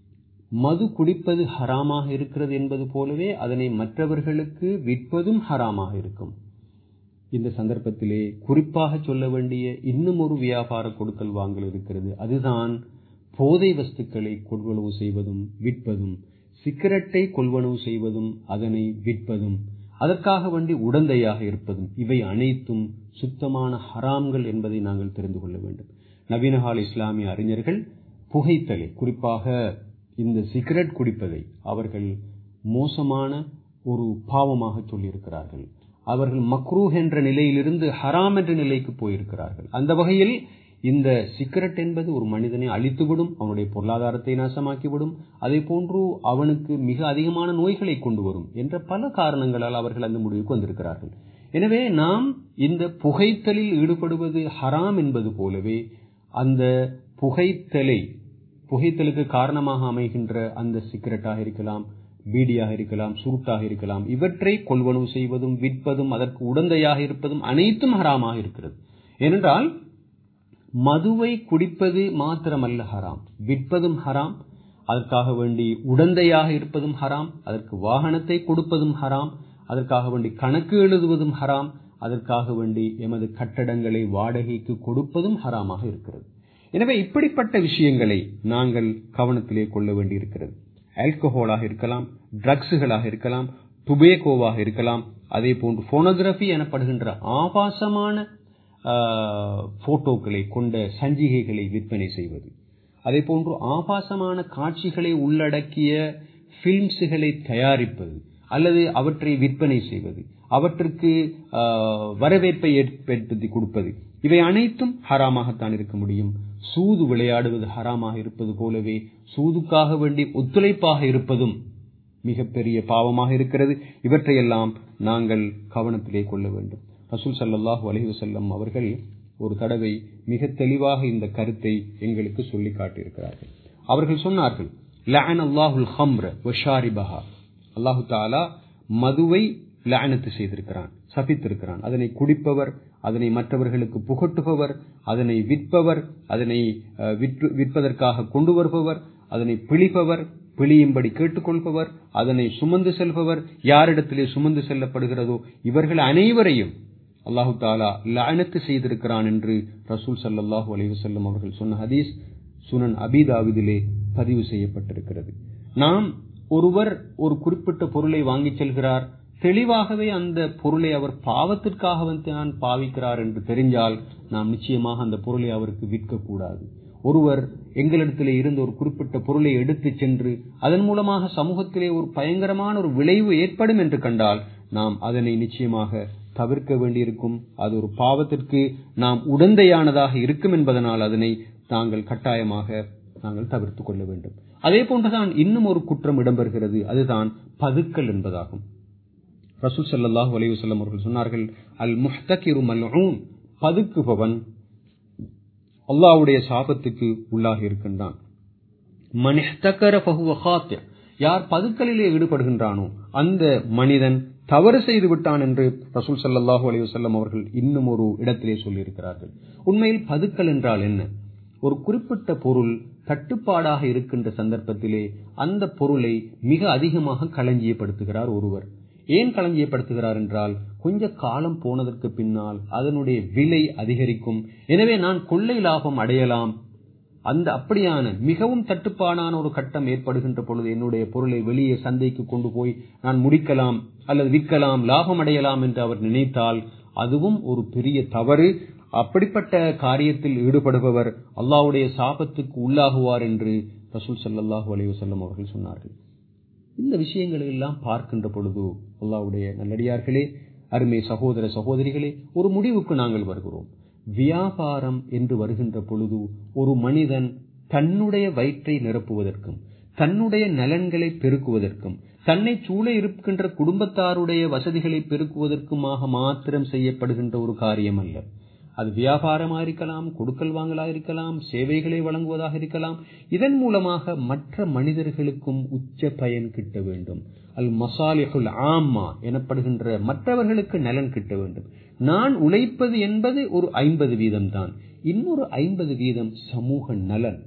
மது குடிப்பது ஹராமாக இருக்கிறது என்பது போலவே அதனை மற்றவர்களுக்கு விற்பதும் ஹராமாக இருக்கும் இந்த சந்தர்ப்பத்திலே குறிப்பாக சொல்ல வேண்டிய இன்னும் ஒரு வியாபார கொடுக்கல் வாங்கல் இருக்கிறது அதுதான் போதை வஸ்துக்களை கொள்வனவு செய்வதும் விற்பதும் சிகரெட்டை கொள்வனவு செய்வதும் அதனை விற்பதும் அதற்காக வேண்டி உடந்தையாக இருப்பதும் இவை அனைத்தும் சுத்தமான ஹராம்கள் என்பதை நாங்கள் தெரிந்து கொள்ள வேண்டும் நவீனகால இஸ்லாமிய அறிஞர்கள் புகைத்தலை குறிப்பாக இந்த சிகரெட் குடிப்பதை அவர்கள் மோசமான ஒரு பாவமாக சொல்லியிருக்கிறார்கள் அவர்கள் மக்ரூஹ் என்ற நிலையிலிருந்து ஹராம் என்ற நிலைக்கு போயிருக்கிறார்கள் அந்த வகையில் இந்த சிகரெட் என்பது ஒரு மனிதனை அழித்துவிடும் அவனுடைய பொருளாதாரத்தை நாசமாக்கிவிடும் அதே போன்று அவனுக்கு மிக அதிகமான நோய்களை கொண்டு வரும் என்ற பல காரணங்களால் அவர்கள் அந்த முடிவுக்கு வந்திருக்கிறார்கள் எனவே நாம் இந்த புகைத்தலில் ஈடுபடுவது ஹராம் என்பது போலவே அந்த புகைத்தலை புகைத்தலுக்கு காரணமாக அமைகின்ற அந்த சிகரெட்டாக இருக்கலாம் பீடியாக இருக்கலாம் சுருட்டாக இருக்கலாம் இவற்றை கொள்வனவு செய்வதும் விற்பதும் அதற்கு உடந்தையாக இருப்பதும் அனைத்தும் ஹராமாக இருக்கிறது ஏனென்றால் மதுவை குடிப்பது மாத்திரமல்ல ஹராம் விற்பதும் ஹராம் அதற்காக வேண்டி உடந்தையாக இருப்பதும் ஹராம் அதற்கு வாகனத்தை கொடுப்பதும் ஹராம் அதற்காக வேண்டி கணக்கு எழுதுவதும் ஹராம் அதற்காக வேண்டி எமது கட்டடங்களை வாடகைக்கு கொடுப்பதும் ஹராமாக இருக்கிறது எனவே இப்படிப்பட்ட விஷயங்களை நாங்கள் கவனத்திலே கொள்ள வேண்டியிருக்கிறது ஆல்கஹாலாக இருக்கலாம் ட்ரக்ஸுகளாக இருக்கலாம் டுபேகோவாக இருக்கலாம் அதே போன்று போனோகிராபி எனப்படுகின்ற ஆபாசமான போட்டோக்களை கொண்ட சஞ்சிகைகளை விற்பனை செய்வது அதே போன்று ஆபாசமான காட்சிகளை உள்ளடக்கிய பிலிம்ஸுகளை தயாரிப்பது அல்லது அவற்றை விற்பனை செய்வது அவற்றுக்கு வரவேற்பை ஏற்படுத்தி கொடுப்பது இவை அனைத்தும் ஹராமாகத்தான் இருக்க முடியும் சூது விளையாடுவது ஹராமாக இருப்பது போலவே சூதுக்காக வேண்டி ஒத்துழைப்பாக இருப்பதும் மிகப்பெரிய பாவமாக இருக்கிறது இவற்றையெல்லாம் நாங்கள் கவனத்திலே கொள்ள வேண்டும் ரசூல் சல்லாஹூ அலஹி வசல்லம் அவர்கள் ஒரு தடவை மிக தெளிவாக இந்த கருத்தை எங்களுக்கு சொல்லி காட்டியிருக்கிறார்கள் அவர்கள் சொன்னார்கள் லஅன் அல்லாஹுல் ஹம்ர வஷாரிபஹா அல்லாஹு தாலா மதுவை லானத்து செய்திருக்கிறான் சபித்திருக்கிறான் அதனை குடிப்பவர் அதனை மற்றவர்களுக்கு புகட்டுபவர் அதனை விற்பவர் அதனை விற்பதற்காக கொண்டு வருபவர் அதனை பிழிப்பவர் பிழியும்படி கேட்டுக்கொள்பவர் அதனை சுமந்து செல்பவர் யாரிடத்திலே சுமந்து செல்லப்படுகிறதோ இவர்கள் அனைவரையும் அல்லாஹு தாலா லானத்து செய்திருக்கிறான் என்று ரசூல் சல்லாஹூ அலைவசல்லம் அவர்கள் சொன்ன ஹதீஸ் சுனன் அபிதாவிதிலே பதிவு செய்யப்பட்டிருக்கிறது நாம் ஒருவர் ஒரு குறிப்பிட்ட பொருளை வாங்கிச் செல்கிறார் தெளிவாகவே அந்த பொருளை அவர் பாவத்திற்காக வந்து தான் பாவிக்கிறார் என்று தெரிஞ்சால் நாம் நிச்சயமாக அந்த பொருளை அவருக்கு விற்கக்கூடாது ஒருவர் எங்களிடத்திலே இருந்து ஒரு குறிப்பிட்ட பொருளை எடுத்துச் சென்று அதன் மூலமாக சமூகத்திலே ஒரு பயங்கரமான ஒரு விளைவு ஏற்படும் என்று கண்டால் நாம் அதனை நிச்சயமாக தவிர்க்க வேண்டியிருக்கும் அது ஒரு பாவத்திற்கு நாம் உடந்தையானதாக இருக்கும் என்பதனால் அதனை நாங்கள் கட்டாயமாக நாங்கள் தவிர்த்துக் கொள்ள வேண்டும் அதே போன்றுதான் இன்னும் ஒரு குற்றம் இடம்பெறுகிறது அதுதான் பதுக்கல் என்பதாகும் ரசூல் சல்லாஹூ அலைவசல்லம் அவர்கள் சொன்னார்கள் அல் முஹ்தகிரு மல்ஊன் பதுக்குபவன் அல்லாஹ்வுடைய சாபத்துக்கு உள்ளாகி இருக்கின்றான் யார் பதுக்கலிலே ஈடுபடுகின்றானோ அந்த மனிதன் தவறு செய்து விட்டான் என்று ரசூல் சல்லாஹூ அலைவசல்லம் அவர்கள் இன்னும் ஒரு இடத்திலே சொல்லியிருக்கிறார்கள் உண்மையில் பதுக்கல் என்றால் என்ன ஒரு குறிப்பிட்ட பொருள் தட்டுப்பாடாக இருக்கின்ற சந்தர்ப்பத்திலே அந்த பொருளை மிக அதிகமாக களஞ்சியப்படுத்துகிறார் ஒருவர் ஏன் களஞ்சியப்படுத்துகிறார் என்றால் கொஞ்ச காலம் போனதற்கு பின்னால் அதனுடைய விலை அதிகரிக்கும் எனவே நான் கொள்ளை லாபம் அடையலாம் அந்த அப்படியான மிகவும் தட்டுப்பாடான ஒரு கட்டம் ஏற்படுகின்ற பொழுது என்னுடைய பொருளை வெளியே சந்தைக்கு கொண்டு போய் நான் முடிக்கலாம் அல்லது விற்கலாம் லாபம் அடையலாம் என்று அவர் நினைத்தால் அதுவும் ஒரு பெரிய தவறு அப்படிப்பட்ட காரியத்தில் ஈடுபடுபவர் அல்லாஹ்வுடைய சாபத்துக்கு உள்ளாகுவார் என்று ரசூல் ஸல்லல்லாஹு அலைஹி வஸல்லம் அவர்கள் சொன்னார்கள் இந்த விஷயங்களை எல்லாம் பார்க்கின்ற பொழுது அல்லாஹ்வுடைய நல்லடியார்களே அருமை சகோதர சகோதரிகளே ஒரு முடிவுக்கு நாங்கள் வருகிறோம் வியாபாரம் என்று வருகின்ற பொழுது ஒரு மனிதன் தன்னுடைய வயிற்றை நிரப்புவதற்கும் தன்னுடைய நலன்களை பெருக்குவதற்கும் தன்னை சூழ இருக்கின்ற குடும்பத்தாருடைய வசதிகளை பெருக்குவதற்குமாக மாத்திரம் செய்யப்படுகின்ற ஒரு காரியம் அல்ல அது வியாபாரமாக இருக்கலாம் கொடுக்கல் வாங்கலாக இருக்கலாம் சேவைகளை வழங்குவதாக இருக்கலாம் இதன் மூலமாக மற்ற மனிதர்களுக்கும் உச்ச பயன் கிட்ட வேண்டும் அல் மசாலிஹுல் ஆம்மா எனப்படுகின்ற மற்றவர்களுக்கு நலன் கிட்ட வேண்டும் நான் உழைப்பது என்பது ஒரு ஐம்பது வீதம் தான் இன்னொரு ஐம்பது வீதம் சமூக நலன்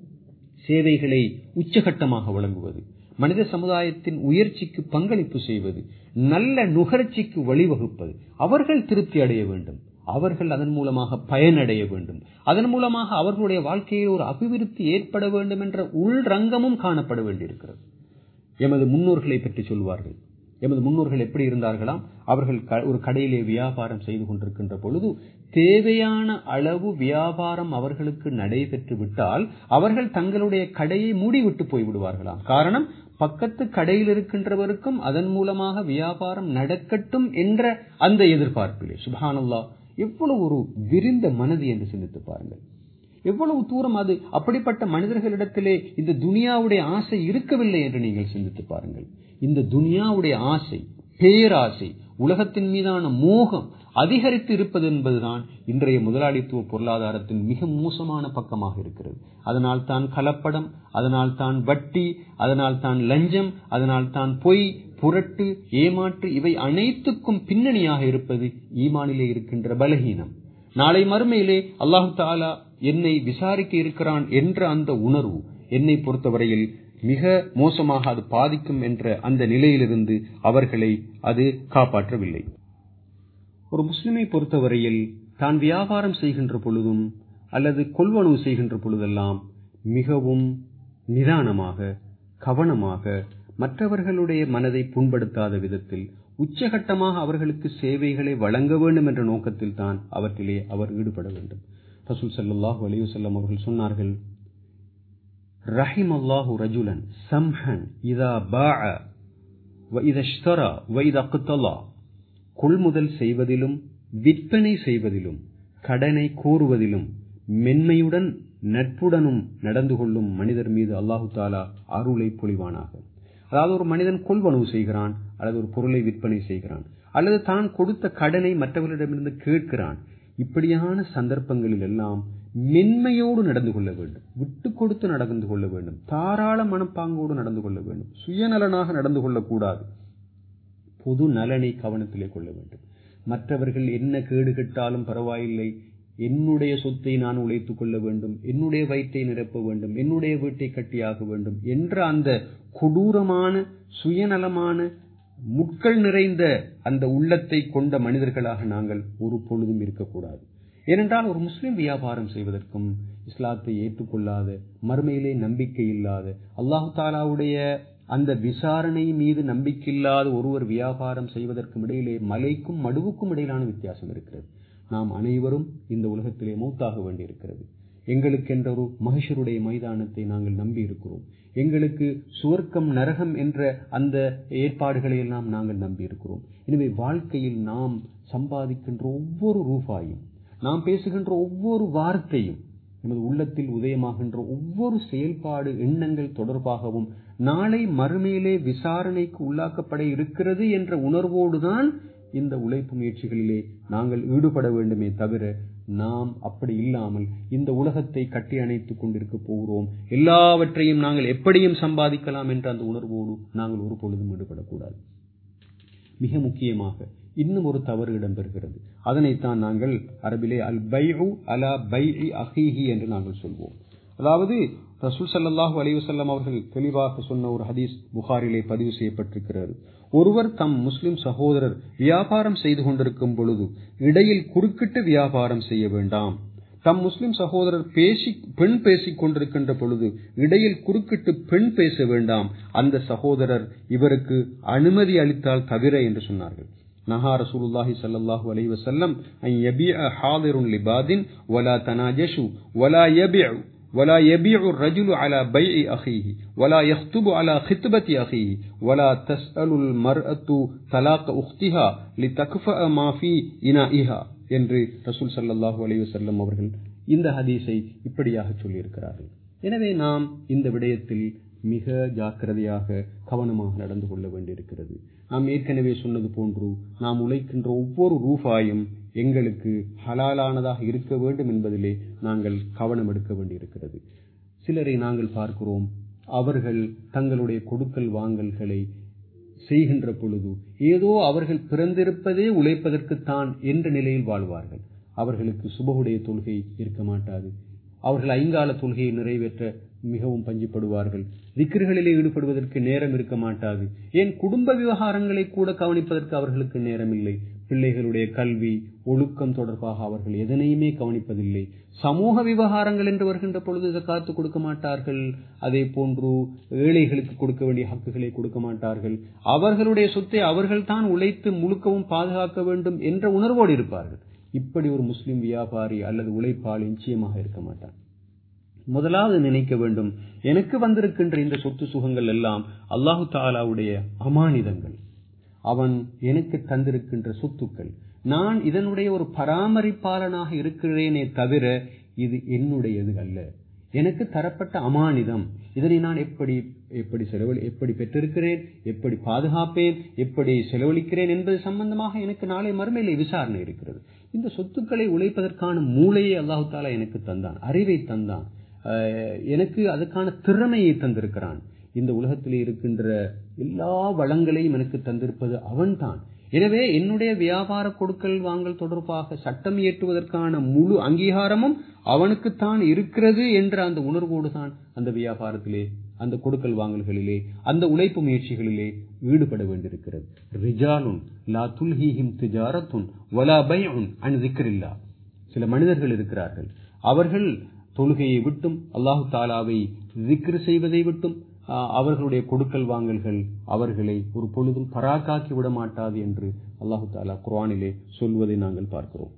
சேவைகளை உச்சகட்டமாக வழங்குவது மனித சமுதாயத்தின் உயர்ச்சிக்கு பங்களிப்பு செய்வது நல்ல நுகர்ச்சிக்கு வழிவகுப்பது அவர்கள் திருப்தி அடைய வேண்டும் அவர்கள் அதன் மூலமாக பயனடைய வேண்டும் அதன் மூலமாக அவர்களுடைய வாழ்க்கையில் ஒரு அபிவிருத்தி ஏற்பட வேண்டும் என்ற உள்ரங்கமும் காணப்பட வேண்டியிருக்கிறது எமது முன்னோர்களை பற்றி சொல்வார்கள் எமது முன்னோர்கள் எப்படி இருந்தார்களாம் அவர்கள் ஒரு கடையிலே வியாபாரம் செய்து கொண்டிருக்கின்ற பொழுது தேவையான அளவு வியாபாரம் அவர்களுக்கு நடைபெற்று விட்டால் அவர்கள் தங்களுடைய கடையை மூடிவிட்டு போய்விடுவார்களாம் காரணம் பக்கத்து கடையில் இருக்கின்றவருக்கும் அதன் மூலமாக வியாபாரம் நடக்கட்டும் என்ற அந்த எதிர்பார்ப்பிலே சுபானல்லா எவ்வளவு ஒரு விரிந்த மனது என்று சிந்தித்து பாருங்கள் எவ்வளவு தூரம் அது அப்படிப்பட்ட மனிதர்களிடத்திலே இந்த துனியாவுடைய ஆசை இருக்கவில்லை என்று நீங்கள் சிந்தித்து பாருங்கள் இந்த துனியாவுடைய ஆசை பேராசை உலகத்தின் மீதான மோகம் அதிகரித்து இருப்பது என்பதுதான் இன்றைய முதலாளித்துவ பொருளாதாரத்தின் மிக மோசமான பக்கமாக இருக்கிறது அதனால் தான் கலப்படம் அதனால் தான் வட்டி அதனால் தான் லஞ்சம் அதனால் தான் பொய் புரட்டு ஏமாற்று இவை அனைத்துக்கும் பின்னணியாக இருப்பது ஈமானிலே இருக்கின்ற பலகீனம் நாளை மறுமையிலே அல்லாஹு தாலா என்னை விசாரிக்க இருக்கிறான் என்ற அந்த உணர்வு என்னை பொறுத்தவரையில் மிக மோசமாக அது பாதிக்கும் என்ற அந்த நிலையிலிருந்து அவர்களை அது காப்பாற்றவில்லை ஒரு முஸ்லிமை பொறுத்தவரையில் தான் வியாபாரம் செய்கின்ற பொழுதும் அல்லது கொள்வனவு செய்கின்ற பொழுதெல்லாம் மிகவும் நிதானமாக கவனமாக மற்றவர்களுடைய மனதை புண்படுத்தாத விதத்தில் உச்சகட்டமாக அவர்களுக்கு சேவைகளை வழங்க வேண்டும் என்ற நோக்கத்தில் தான் அவற்றிலே அவர் ஈடுபட வேண்டும் ரசூல் சல்லாஹூ அலையுசல்லம் அவர்கள் சொன்னார்கள் ரஹிம் அல்லாஹு ரஜுலன் சம்ஹன் இதா பா கொள்முதல் செய்வதிலும் விற்பனை செய்வதிலும் கடனை கோருவதிலும் மென்மையுடன் நட்புடனும் நடந்து கொள்ளும் மனிதர் மீது அல்லாஹு தாலா அருளை பொழிவானாக அதாவது ஒரு மனிதன் கொள்வனவு செய்கிறான் அல்லது ஒரு பொருளை விற்பனை செய்கிறான் அல்லது தான் கொடுத்த கடனை மற்றவர்களிடமிருந்து கேட்கிறான் இப்படியான சந்தர்ப்பங்களில் எல்லாம் மென்மையோடு நடந்து கொள்ள வேண்டும் விட்டு கொடுத்து நடந்து கொள்ள வேண்டும் தாராள மனப்பாங்கோடு நடந்து கொள்ள வேண்டும் சுயநலனாக நடந்து கொள்ளக்கூடாது பொது நலனை கவனத்திலே கொள்ள வேண்டும் மற்றவர்கள் என்ன கேடு கெட்டாலும் பரவாயில்லை என்னுடைய சொத்தை நான் உழைத்துக் கொள்ள வேண்டும் என்னுடைய வயிற்றை நிரப்ப வேண்டும் என்னுடைய வீட்டை கட்டியாக வேண்டும் என்ற அந்த கொடூரமான சுயநலமான முட்கள் நிறைந்த அந்த உள்ளத்தை கொண்ட மனிதர்களாக நாங்கள் ஒரு பொழுதும் இருக்கக்கூடாது ஏனென்றால் ஒரு முஸ்லிம் வியாபாரம் செய்வதற்கும் இஸ்லாத்தை ஏற்றுக்கொள்ளாத மறுமையிலே நம்பிக்கை இல்லாத அல்லாஹு தாலாவுடைய அந்த விசாரணை மீது நம்பிக்கையில்லாத ஒருவர் வியாபாரம் செய்வதற்கும் இடையிலே மலைக்கும் மடுவுக்கும் இடையிலான வித்தியாசம் இருக்கிறது நாம் அனைவரும் இந்த உலகத்திலே மூத்தாக வேண்டியிருக்கிறது எங்களுக்கென்ற ஒரு மகிஷருடைய மைதானத்தை நாங்கள் நம்பி இருக்கிறோம் எங்களுக்கு சுவர்க்கம் நரகம் என்ற அந்த ஏற்பாடுகளை எல்லாம் நாங்கள் நம்பி இருக்கிறோம் எனவே வாழ்க்கையில் நாம் சம்பாதிக்கின்ற ஒவ்வொரு ரூபாயும் நாம் பேசுகின்ற ஒவ்வொரு வார்த்தையும் நமது உள்ளத்தில் உதயமாகின்ற ஒவ்வொரு செயல்பாடு எண்ணங்கள் தொடர்பாகவும் நாளை மறுமையிலே விசாரணைக்கு உள்ளாக்கப்பட இருக்கிறது என்ற உணர்வோடுதான் இந்த உழைப்பு முயற்சிகளிலே நாங்கள் ஈடுபட வேண்டுமே தவிர நாம் அப்படி இல்லாமல் இந்த உலகத்தை கட்டி அணைத்துக் கொண்டிருக்க போகிறோம் எல்லாவற்றையும் நாங்கள் எப்படியும் சம்பாதிக்கலாம் என்ற அந்த உணர்வோடு நாங்கள் ஒரு பொழுதும் ஈடுபடக்கூடாது மிக முக்கியமாக இன்னும் ஒரு தவறு இடம்பெறுகிறது அதனைத்தான் நாங்கள் அரபிலே அல் பைஉ அலா பை அஹீஹி என்று நாங்கள் சொல்வோம் அதாவது ரசூல் சல்லாஹூ அலைவசல்லம் அவர்கள் தெளிவாக சொன்ன ஒரு ஹதீஸ் புகாரிலே பதிவு செய்யப்பட்டிருக்கிறது ஒருவர் தம் முஸ்லிம் சகோதரர் வியாபாரம் செய்து கொண்டிருக்கும் பொழுது இடையில் குறுக்கிட்டு வியாபாரம் செய்ய வேண்டாம் தம் முஸ்லிம் சகோதரர் பேசி பெண் பேசிக் கொண்டிருக்கின்ற பொழுது இடையில் குறுக்கிட்டு பெண் பேச வேண்டாம் அந்த சகோதரர் இவருக்கு அனுமதி அளித்தால் தவிர என்று சொன்னார்கள் நஹா ரசூலுல்லாஹி ஸல்லல்லாஹு அலைஹி வஸல்லம் அன் யபிஅ ஹாதிருன் லிபாதின் வலா தனாஜஷு வலா யபிஉ ولا يبيع الرجل على بيع أخيه ولا يخطب على خطبة أخيه ولا تسأل المرأة طلاق أختها لتكفأ ما في إنائها என்று ரசூல் சல்லல்லாஹு அலைஹி வஸல்லம் அவர்கள் இந்த ஹதீஸை இப்படியாக சொல்லியிருக்கிறார்கள் எனவே நாம் இந்த விடயத்தில் மிக ஜாக்கிரதையாக கவனமாக நடந்து கொள்ள வேண்டியிருக்கிறது நாம் ஏற்கனவே சொன்னது போன்று நாம் உழைக்கின்ற ஒவ்வொரு ரூபாயும் எங்களுக்கு ஹலாலானதாக இருக்க வேண்டும் என்பதிலே நாங்கள் கவனம் எடுக்க வேண்டியிருக்கிறது சிலரை நாங்கள் பார்க்கிறோம் அவர்கள் தங்களுடைய கொடுக்கல் வாங்கல்களை செய்கின்ற பொழுது ஏதோ அவர்கள் பிறந்திருப்பதே உழைப்பதற்குத்தான் என்ற நிலையில் வாழ்வார்கள் அவர்களுக்கு சுபகுடைய தொழுகை இருக்க மாட்டாது அவர்கள் ஐங்கால தொழுகையை நிறைவேற்ற மிகவும் பஞ்சிப்படுவார்கள் திக்கர்களிலே ஈடுபடுவதற்கு நேரம் இருக்க மாட்டாது ஏன் குடும்ப விவகாரங்களை கூட கவனிப்பதற்கு அவர்களுக்கு நேரம் இல்லை பிள்ளைகளுடைய கல்வி ஒழுக்கம் தொடர்பாக அவர்கள் எதனையுமே கவனிப்பதில்லை சமூக விவகாரங்கள் என்று வருகின்ற பொழுது காத்து கொடுக்க மாட்டார்கள் அதே போன்று ஏழைகளுக்கு கொடுக்க வேண்டிய ஹக்குகளை கொடுக்க மாட்டார்கள் அவர்களுடைய சொத்தை அவர்கள் தான் உழைத்து முழுக்கவும் பாதுகாக்க வேண்டும் என்ற உணர்வோடு இருப்பார்கள் இப்படி ஒரு முஸ்லிம் வியாபாரி அல்லது உழைப்பாளி நிச்சயமாக இருக்க மாட்டான் முதலாவது நினைக்க வேண்டும் எனக்கு வந்திருக்கின்ற இந்த சொத்து சுகங்கள் எல்லாம் அல்லாஹு தாலாவுடைய அமானிதங்கள் அவன் எனக்கு தந்திருக்கின்ற சொத்துக்கள் நான் இதனுடைய ஒரு பராமரிப்பாளனாக இருக்கிறேனே தவிர இது என்னுடையது அல்ல எனக்கு தரப்பட்ட அமானிதம் இதனை நான் எப்படி எப்படி செலவழி எப்படி பெற்றிருக்கிறேன் எப்படி பாதுகாப்பேன் எப்படி செலவழிக்கிறேன் என்பது சம்பந்தமாக எனக்கு நாளை மறுமையிலே விசாரணை இருக்கிறது இந்த சொத்துக்களை உழைப்பதற்கான மூளையை அல்லாஹு தாலா எனக்கு தந்தான் அறிவை தந்தான் எனக்கு அதுக்கான திறமையை தந்திருக்கிறான் இந்த உலகத்திலே இருக்கின்ற எல்லா வளங்களையும் எனக்கு தந்திருப்பது அவன்தான் எனவே என்னுடைய வியாபார கொடுக்கல் வாங்கல் தொடர்பாக சட்டம் இயற்றுவதற்கான முழு அங்கீகாரமும் அவனுக்குத்தான் இருக்கிறது என்ற அந்த உணர்வோடு தான் அந்த வியாபாரத்திலே அந்த கொடுக்கல் வாங்கல்களிலே அந்த உழைப்பு முயற்சிகளிலே ஈடுபட வேண்டியிருக்கிறது ரிஜாலுன் லா துல்ஹிஹிம் திஜாரத்துன் வலா பைஉன் அன் திக்ரில்லா சில மனிதர்கள் இருக்கிறார்கள் அவர்கள் தொழுகையை விட்டும் அல்லாஹு தாலாவை திக்ரு செய்வதை விட்டும் அவர்களுடைய கொடுக்கல் வாங்கல்கள் அவர்களை ஒரு பொழுதும் பராக்காக்கி விட மாட்டாது என்று அல்லாஹு தாலா குர்ஆனிலே சொல்வதை நாங்கள் பார்க்கிறோம்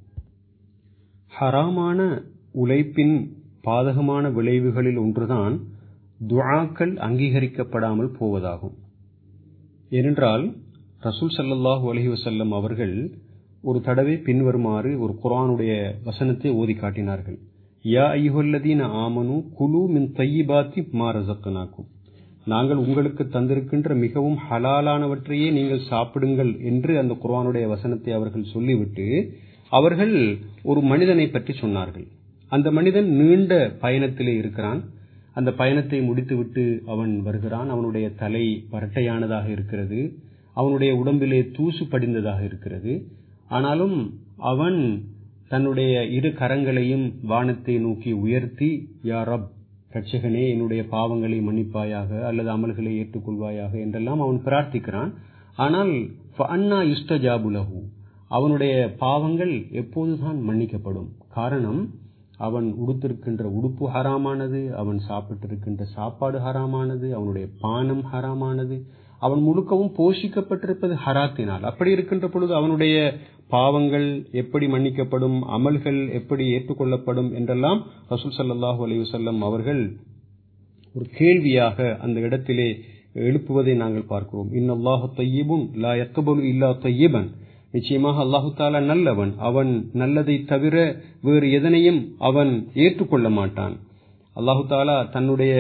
ஹராமான உழைப்பின் பாதகமான விளைவுகளில் ஒன்றுதான் துஆக்கள் அங்கீகரிக்கப்படாமல் போவதாகும் ஏனென்றால் ரசூல் சல்லல்லாஹு அலஹி வசல்லம் அவர்கள் ஒரு தடவை பின்வருமாறு ஒரு குரானுடைய வசனத்தை ஓதி காட்டினார்கள் யா ஐயுல்லதீன ஆமனு குலு மின் தையிபாத்தி மாரசக்கனாக்கும் நாங்கள் உங்களுக்கு தந்திருக்கின்ற மிகவும் ஹலாலானவற்றையே நீங்கள் சாப்பிடுங்கள் என்று அந்த குர்ஆனுடைய வசனத்தை அவர்கள் சொல்லிவிட்டு அவர்கள் ஒரு மனிதனை பற்றி சொன்னார்கள் அந்த மனிதன் நீண்ட பயணத்திலே இருக்கிறான் அந்த பயணத்தை முடித்துவிட்டு அவன் வருகிறான் அவனுடைய தலை பரட்டையானதாக இருக்கிறது அவனுடைய உடம்பிலே தூசு படிந்ததாக இருக்கிறது ஆனாலும் அவன் தன்னுடைய இரு கரங்களையும் வானத்தை நோக்கி உயர்த்தி யா ரப் ரட்சகனே என்னுடைய பாவங்களை மன்னிப்பாயாக அல்லது அமல்களை ஏற்றுக்கொள்வாயாக என்றெல்லாம் அவன் பிரார்த்திக்கிறான் ஆனால் அண்ணா யுஸ்டஜாபுலகு அவனுடைய பாவங்கள் எப்போதுதான் மன்னிக்கப்படும் காரணம் அவன் உடுத்திருக்கின்ற உடுப்பு ஹராமானது அவன் சாப்பிட்டிருக்கின்ற சாப்பாடு ஹராமானது அவனுடைய பானம் ஹராமானது அவன் முழுக்கவும் போஷிக்கப்பட்டிருப்பது ஹராத்தினால் அப்படி இருக்கின்ற பொழுது அவனுடைய பாவங்கள் எப்படி மன்னிக்கப்படும் அமல்கள் எப்படி ஏற்றுக்கொள்ளப்படும் என்றெல்லாம் ரசூல் சல்லாஹூ அலையுசல்லம் அவர்கள் ஒரு கேள்வியாக அந்த இடத்திலே எழுப்புவதை நாங்கள் பார்க்கிறோம் இன்னல்லாஹு தையிபுன் லா யக்கபலு இல்லா தையிபன் நிச்சயமாக அல்லாஹு தாலா நல்லவன் அவன் நல்லதை தவிர வேறு எதனையும் அவன் ஏற்றுக்கொள்ள மாட்டான் அல்லாஹு தாலா தன்னுடைய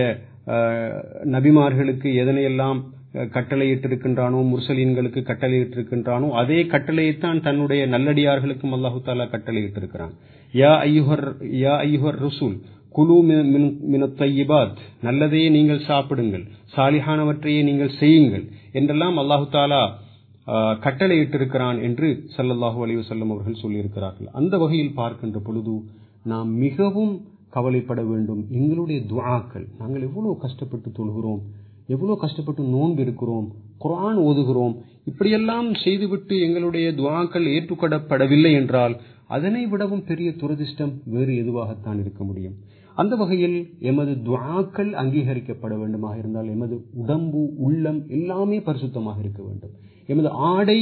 நபிமார்களுக்கு எதனையெல்லாம் கட்டளையிட்டிருக்கின்றானோ முர்சலீன்களுக்கு கட்டளையிட்டிருக்கின்றானோ அதே கட்டளையைத்தான் தன்னுடைய நல்லடியார்களுக்கும் அல்லாஹு தாலா கட்டளையிட்டிருக்கிறான் யா ஐயுஹர் யா ஐயுஹர் ருசுல் குழு மின தையிபாத் நல்லதையே நீங்கள் சாப்பிடுங்கள் சாலிஹானவற்றையே நீங்கள் செய்யுங்கள் என்றெல்லாம் அல்லாஹு தாலா கட்டளையிட்டிருக்கிறான் என்று சல்லல்லாஹு அலைவசல்லம் அவர்கள் சொல்லியிருக்கிறார்கள் அந்த வகையில் பார்க்கின்ற பொழுது நாம் மிகவும் கவலைப்பட வேண்டும் எங்களுடைய துவாக்கள் நாங்கள் எவ்வளவு கஷ்டப்பட்டு தொழுகிறோம் எவ்வளவு கஷ்டப்பட்டு நோன்பு இருக்கிறோம் குரான் ஓதுகிறோம் இப்படியெல்லாம் செய்துவிட்டு எங்களுடைய துவாக்கள் ஏற்றுக்கொள்ளப்படவில்லை என்றால் அதனை விடவும் பெரிய துரதிர்ஷ்டம் வேறு எதுவாகத்தான் இருக்க முடியும் அந்த வகையில் எமது துவாக்கள் அங்கீகரிக்கப்பட வேண்டுமாக இருந்தால் எமது உடம்பு உள்ளம் எல்லாமே பரிசுத்தமாக இருக்க வேண்டும் எமது ஆடை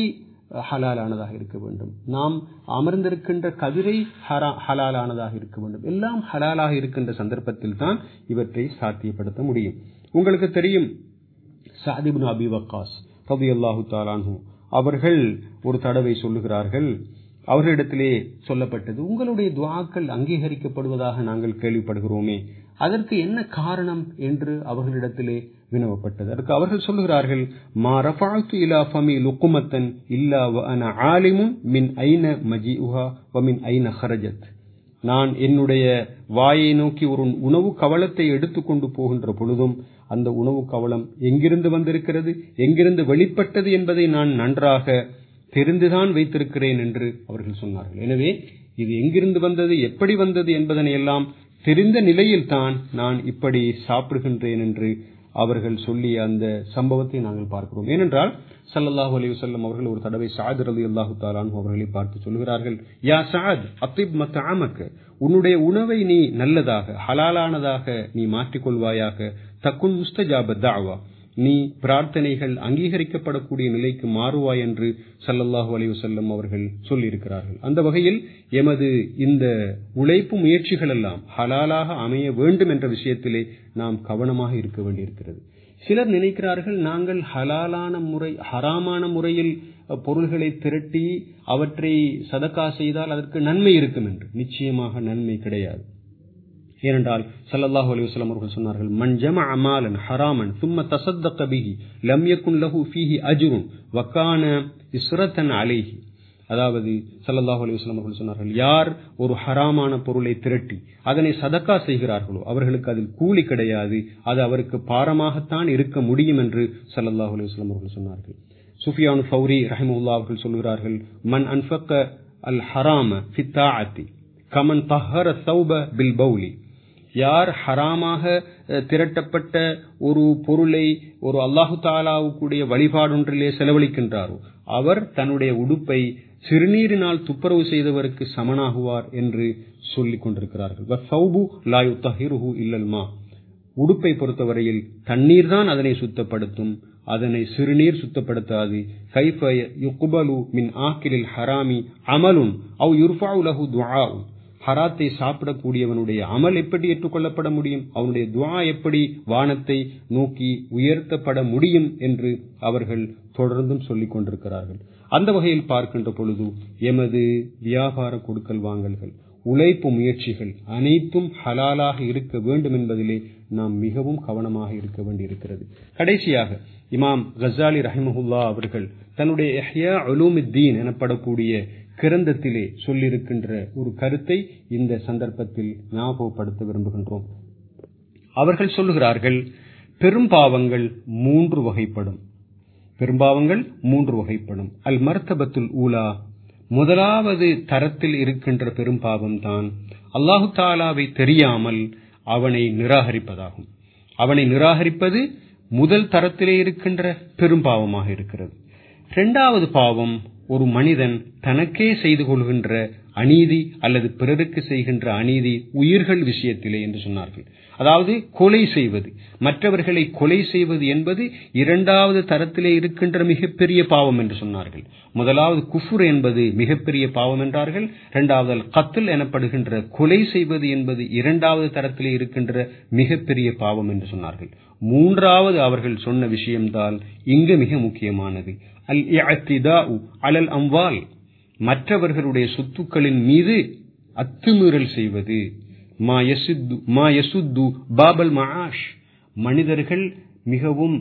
ஹலாலானதாக இருக்க வேண்டும் நாம் அமர்ந்திருக்கின்ற கதிரை ஹரா ஹலாலானதாக இருக்க வேண்டும் எல்லாம் ஹலாலாக இருக்கின்ற சந்தர்ப்பத்தில் தான் இவற்றை சாத்தியப்படுத்த முடியும் உங்களுக்கு தெரியும் சாதிபின் அபி வக்காஸ் ரபி அல்லாஹு தாலானு அவர்கள் ஒரு தடவை சொல்லுகிறார்கள் அவர்களிடத்திலே சொல்லப்பட்டது உங்களுடைய துவாக்கள் அங்கீகரிக்கப்படுவதாக நாங்கள் கேள்விப்படுகிறோமே அதற்கு என்ன காரணம் என்று அவர்களிடத்திலே வினவப்பட்டது அதற்கு அவர்கள் சொல்லுகிறார்கள் மா ரஃபாத்து இலா ஃபமி லுக்குமத்தன் இல்லா வ அன ஆலிமுன் மின் ஐன மஜிஉஹா வ மின் ஐன ஹரஜத் நான் என்னுடைய வாயை நோக்கி ஒரு உணவு கவலத்தை எடுத்துக்கொண்டு போகின்ற பொழுதும் அந்த உணவு கவலம் எங்கிருந்து வந்திருக்கிறது எங்கிருந்து வெளிப்பட்டது என்பதை நான் நன்றாக தெரிந்துதான் வைத்திருக்கிறேன் என்று அவர்கள் சொன்னார்கள் எனவே இது எங்கிருந்து வந்தது எப்படி வந்தது என்பதனை எல்லாம் தெரிந்த நிலையில்தான் நான் இப்படி சாப்பிடுகின்றேன் என்று அவர்கள் சொல்லிய அந்த சம்பவத்தை நாங்கள் பார்க்கிறோம் ஏனென்றால் சல்லல்லாஹு அலைஹி வஸல்லம் அவர்கள் ஒரு தடவை சாத் ரலியல்லாஹு தஆலான் அவர்களை பார்த்து சொல்கிறார்கள் யா சாத் அத்திப் மத்அமக உன்னுடைய உணவை நீ நல்லதாக ஹலாலானதாக நீ மாற்றிக்கொள்வாயாக தக்குன் முஸ்தஜாப தஅவா நீ பிரார்த்தனைகள் அங்கீகரிக்கப்படக்கூடிய நிலைக்கு மாறுவாய் என்று சல்லல்லாஹு அலைஹி வஸல்லம் அவர்கள் சொல்லியிருக்கிறார்கள் அந்த வகையில் எமது இந்த உழைப்பு முயற்சிகள் எல்லாம் ஹலாலாக அமைய வேண்டும் என்ற விஷயத்திலே நாம் கவனமாக இருக்க வேண்டியிருக்கிறது சிலர் நினைக்கிறார்கள் நாங்கள் ஹலாலான முறை ஹராமான முறையில் பொருள்களை திரட்டி அவற்றை சதக்கா செய்தால் அதற்கு நன்மை இருக்கும் என்று நிச்சயமாக நன்மை கிடையாது ஏனென்றால் சல்லல்லாஹு அலைஹி வஸல்லம் அவர்கள் சொன்னார்கள் மன் ஜமஅ மாலன் ஹராமன் ثم تصدق به لم يكن له فيه اجر وكان اسرة عليه அதாவது சல்லல்லாஹு அலைஹி வஸல்லம் அவர்கள் சொன்னார்கள் யார் ஒரு ஹராமான பொருளை திரட்டி அதனை சதக்கா செய்கிறார்களோ அவர்களுக்கு அதில் கூலி கிடையாது அது அவருக்கு பாரமாகத்தான் இருக்க முடியும் என்று சல்லல்லாஹு அலைஹி வஸல்லம் அவர்கள் சொன்னார்கள் சுஃபியான் ஃபௌரி ரஹிமுல்லா அவர்கள் சொல்கிறார்கள் மன் அன்ஃபக்க அல் ஹராம ஃபித்தாஅத்தி கமன் தஹர சௌப பில் பௌலி யார் ஹராமாக திரட்டப்பட்ட ஒரு பொருளை ஒரு அல்லாஹு தாலாவுக்குடைய வழிபாடொன்றிலே செலவழிக்கின்றாரோ அவர் தன்னுடைய உடுப்பை சிறுநீரினால் துப்புரவு செய்தவருக்கு சமனாகுவார் என்று சொல்லிக் கொண்டிருக்கிறார்கள் இல்லல்மா உடுப்பை பொறுத்தவரையில் தண்ணீர் தான் அதனை சுத்தப்படுத்தும் அதனை சிறுநீர் சுத்தப்படுத்தாது கைஃப யுக்பலு மின் ஆக்கிலில் ஹராமி அமலுன் அவ் யுர்ஃபாவு லஹு துஆஉ ஹராத்தை சாப்பிடக்கூடியவனுடைய அமல் எப்படி ஏற்றுக்கொள்ளப்பட முடியும் அவனுடைய துவா எப்படி வானத்தை நோக்கி உயர்த்தப்பட முடியும் என்று அவர்கள் தொடர்ந்தும் சொல்லிக் கொண்டிருக்கிறார்கள் அந்த வகையில் பார்க்கின்ற பொழுது எமது வியாபார கொடுக்கல் வாங்கல்கள் உழைப்பு முயற்சிகள் அனைத்தும் ஹலாலாக இருக்க வேண்டும் என்பதிலே நாம் மிகவும் கவனமாக இருக்க வேண்டியிருக்கிறது கடைசியாக இமாம் கசாலி ரஹிமஹுல்லா அவர்கள் தன்னுடைய எஹ்யா அலூமித்தீன் எனப்படக்கூடிய கிரந்தத்திலே சொல்லியிருக்கின்ற ஒரு கருத்தை இந்த சந்தர்ப்பத்தில் ஞாபகப்படுத்த விரும்புகின்றோம் அவர்கள் சொல்லுகிறார்கள் பெரும்பாவங்கள் மூன்று வகைப்படும் பெரும்பாவங்கள் மூன்று வகைப்படும் அல் மர்த்தபத்துல் ஊலா முதலாவது தரத்தில் இருக்கின்ற பெரும்பாவம் தான் அல்லாஹு தாலாவை தெரியாமல் அவனை நிராகரிப்பதாகும் அவனை நிராகரிப்பது முதல் தரத்திலே இருக்கின்ற பெரும்பாவமாக இருக்கிறது இரண்டாவது பாவம் ஒரு மனிதன் தனக்கே செய்து கொள்கின்ற அநீதி அல்லது பிறருக்கு செய்கின்ற அநீதி உயிர்கள் விஷயத்திலே என்று சொன்னார்கள் அதாவது கொலை செய்வது மற்றவர்களை கொலை செய்வது என்பது இரண்டாவது தரத்திலே இருக்கின்ற மிகப்பெரிய பாவம் என்று சொன்னார்கள் முதலாவது குஃபுர் என்பது மிகப்பெரிய பாவம் என்றார்கள் இரண்டாவது கத்தில் எனப்படுகின்ற கொலை செய்வது என்பது இரண்டாவது தரத்திலே இருக்கின்ற மிகப்பெரிய பாவம் என்று சொன்னார்கள் மூன்றாவது அவர்கள் சொன்ன விஷயம்தான் இங்கு மிக முக்கியமானது அல் அலல் அம்வால் மற்றவர்களுடைய சொத்துக்களின் மீது அத்துமீறல் செய்வது மா யசுத்து மா யசுத்து பாபல் மஆஷ் மனிதர்கள் மிகவும்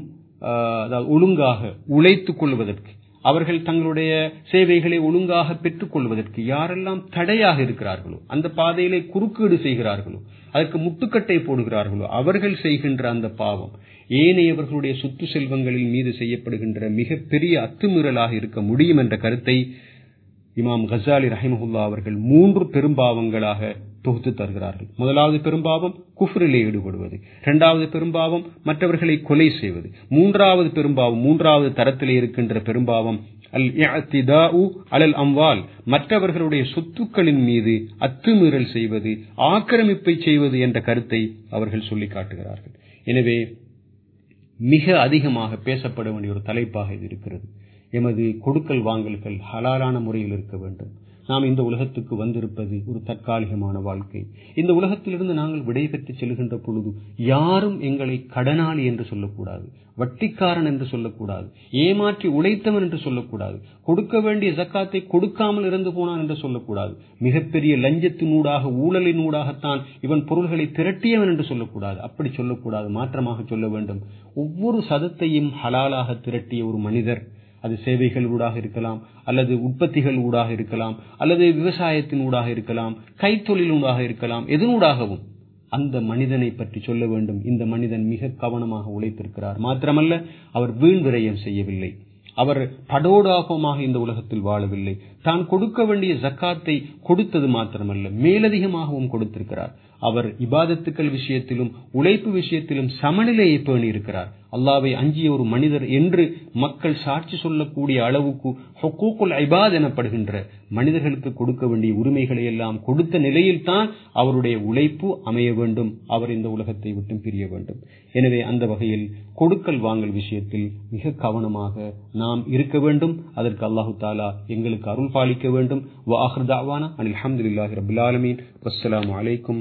ஒழுங்காக உழைத்துக் கொள்வதற்கு அவர்கள் தங்களுடைய சேவைகளை ஒழுங்காக பெற்றுக் கொள்வதற்கு யாரெல்லாம் தடையாக இருக்கிறார்களோ அந்த பாதையிலே குறுக்கீடு செய்கிறார்களோ அதற்கு முட்டுக்கட்டை போடுகிறார்களோ அவர்கள் செய்கின்ற அந்த பாவம் ஏனையவர்களுடைய சொத்து செல்வங்களின் மீது செய்யப்படுகின்ற மிகப்பெரிய அத்துமீறலாக இருக்க முடியும் என்ற கருத்தை இமாம் கசாலி ரஹிமஹுல்லா அவர்கள் மூன்று பெரும்பாவங்களாக தொகுத்து தருகிறார்கள் முதலாவது பெரும்பாவம் குஃப்ரிலே ஈடுபடுவது இரண்டாவது பெரும்பாவம் மற்றவர்களை கொலை செய்வது மூன்றாவது பெரும்பாவம் மூன்றாவது தரத்திலே இருக்கின்ற பெரும்பாவம் அல் அலல் அம்வால் மற்றவர்களுடைய சொத்துக்களின் மீது அத்துமீறல் செய்வது ஆக்கிரமிப்பை செய்வது என்ற கருத்தை அவர்கள் சொல்லி காட்டுகிறார்கள் எனவே மிக அதிகமாக பேசப்பட வேண்டிய ஒரு தலைப்பாக இது இருக்கிறது எமது கொடுக்கல் வாங்கல்கள் ஹலாலான முறையில் இருக்க வேண்டும் நாம் இந்த உலகத்துக்கு வந்திருப்பது ஒரு தற்காலிகமான வாழ்க்கை இந்த உலகத்திலிருந்து நாங்கள் விடை பெற்று செல்கின்ற பொழுது யாரும் எங்களை கடனாளி என்று சொல்லக்கூடாது வட்டிக்காரன் என்று சொல்லக்கூடாது ஏமாற்றி உழைத்தவன் என்று சொல்லக்கூடாது கொடுக்க வேண்டிய ஜக்காத்தை கொடுக்காமல் இருந்து போனான் என்று சொல்லக்கூடாது மிகப்பெரிய லஞ்சத்தினூடாக ஊழலினூடாகத்தான் இவன் பொருள்களை திரட்டியவன் என்று சொல்லக்கூடாது அப்படி சொல்லக்கூடாது மாற்றமாக சொல்ல வேண்டும் ஒவ்வொரு சதத்தையும் ஹலாலாக திரட்டிய ஒரு மனிதர் அது சேவைகள் ஊடாக இருக்கலாம் அல்லது உற்பத்திகள் ஊடாக இருக்கலாம் அல்லது விவசாயத்தின் ஊடாக இருக்கலாம் கைத்தொழில் ஊடாக இருக்கலாம் எதனூடாகவும் அந்த மனிதனை பற்றி சொல்ல வேண்டும் இந்த மனிதன் மிக கவனமாக உழைத்திருக்கிறார் மாத்திரமல்ல அவர் வீண் விரயம் செய்யவில்லை அவர் படோடாபமாக இந்த உலகத்தில் வாழவில்லை தான் கொடுக்க வேண்டிய ஜக்காத்தை கொடுத்தது மாத்திரமல்ல மேலதிகமாகவும் கொடுத்திருக்கிறார் அவர் இபாதத்துக்கள் விஷயத்திலும் உழைப்பு விஷயத்திலும் சமநிலையை பேணி இருக்கிறார் அல்லாவை அஞ்சிய ஒரு மனிதர் என்று மக்கள் சாட்சி சொல்லக்கூடிய அளவுக்கு ஹொக்கூக்குல் ஐபாத் எனப்படுகின்ற மனிதர்களுக்கு கொடுக்க வேண்டிய உரிமைகளை எல்லாம் கொடுத்த நிலையில்தான் அவருடைய உழைப்பு அமைய வேண்டும் அவர் இந்த உலகத்தை விட்டு பிரிய வேண்டும் எனவே அந்த வகையில் கொடுக்கல் வாங்கல் விஷயத்தில் மிக கவனமாக நாம் இருக்க வேண்டும் அதற்கு அல்லாஹு தாலா எங்களுக்கு அருள் பாலிக்க வேண்டும் வாஹர் தாவானா அனில் அஹமதுல்லாஹி ரபுல் ஆலமீன் வஸ்ஸலாமு அலைக்கும்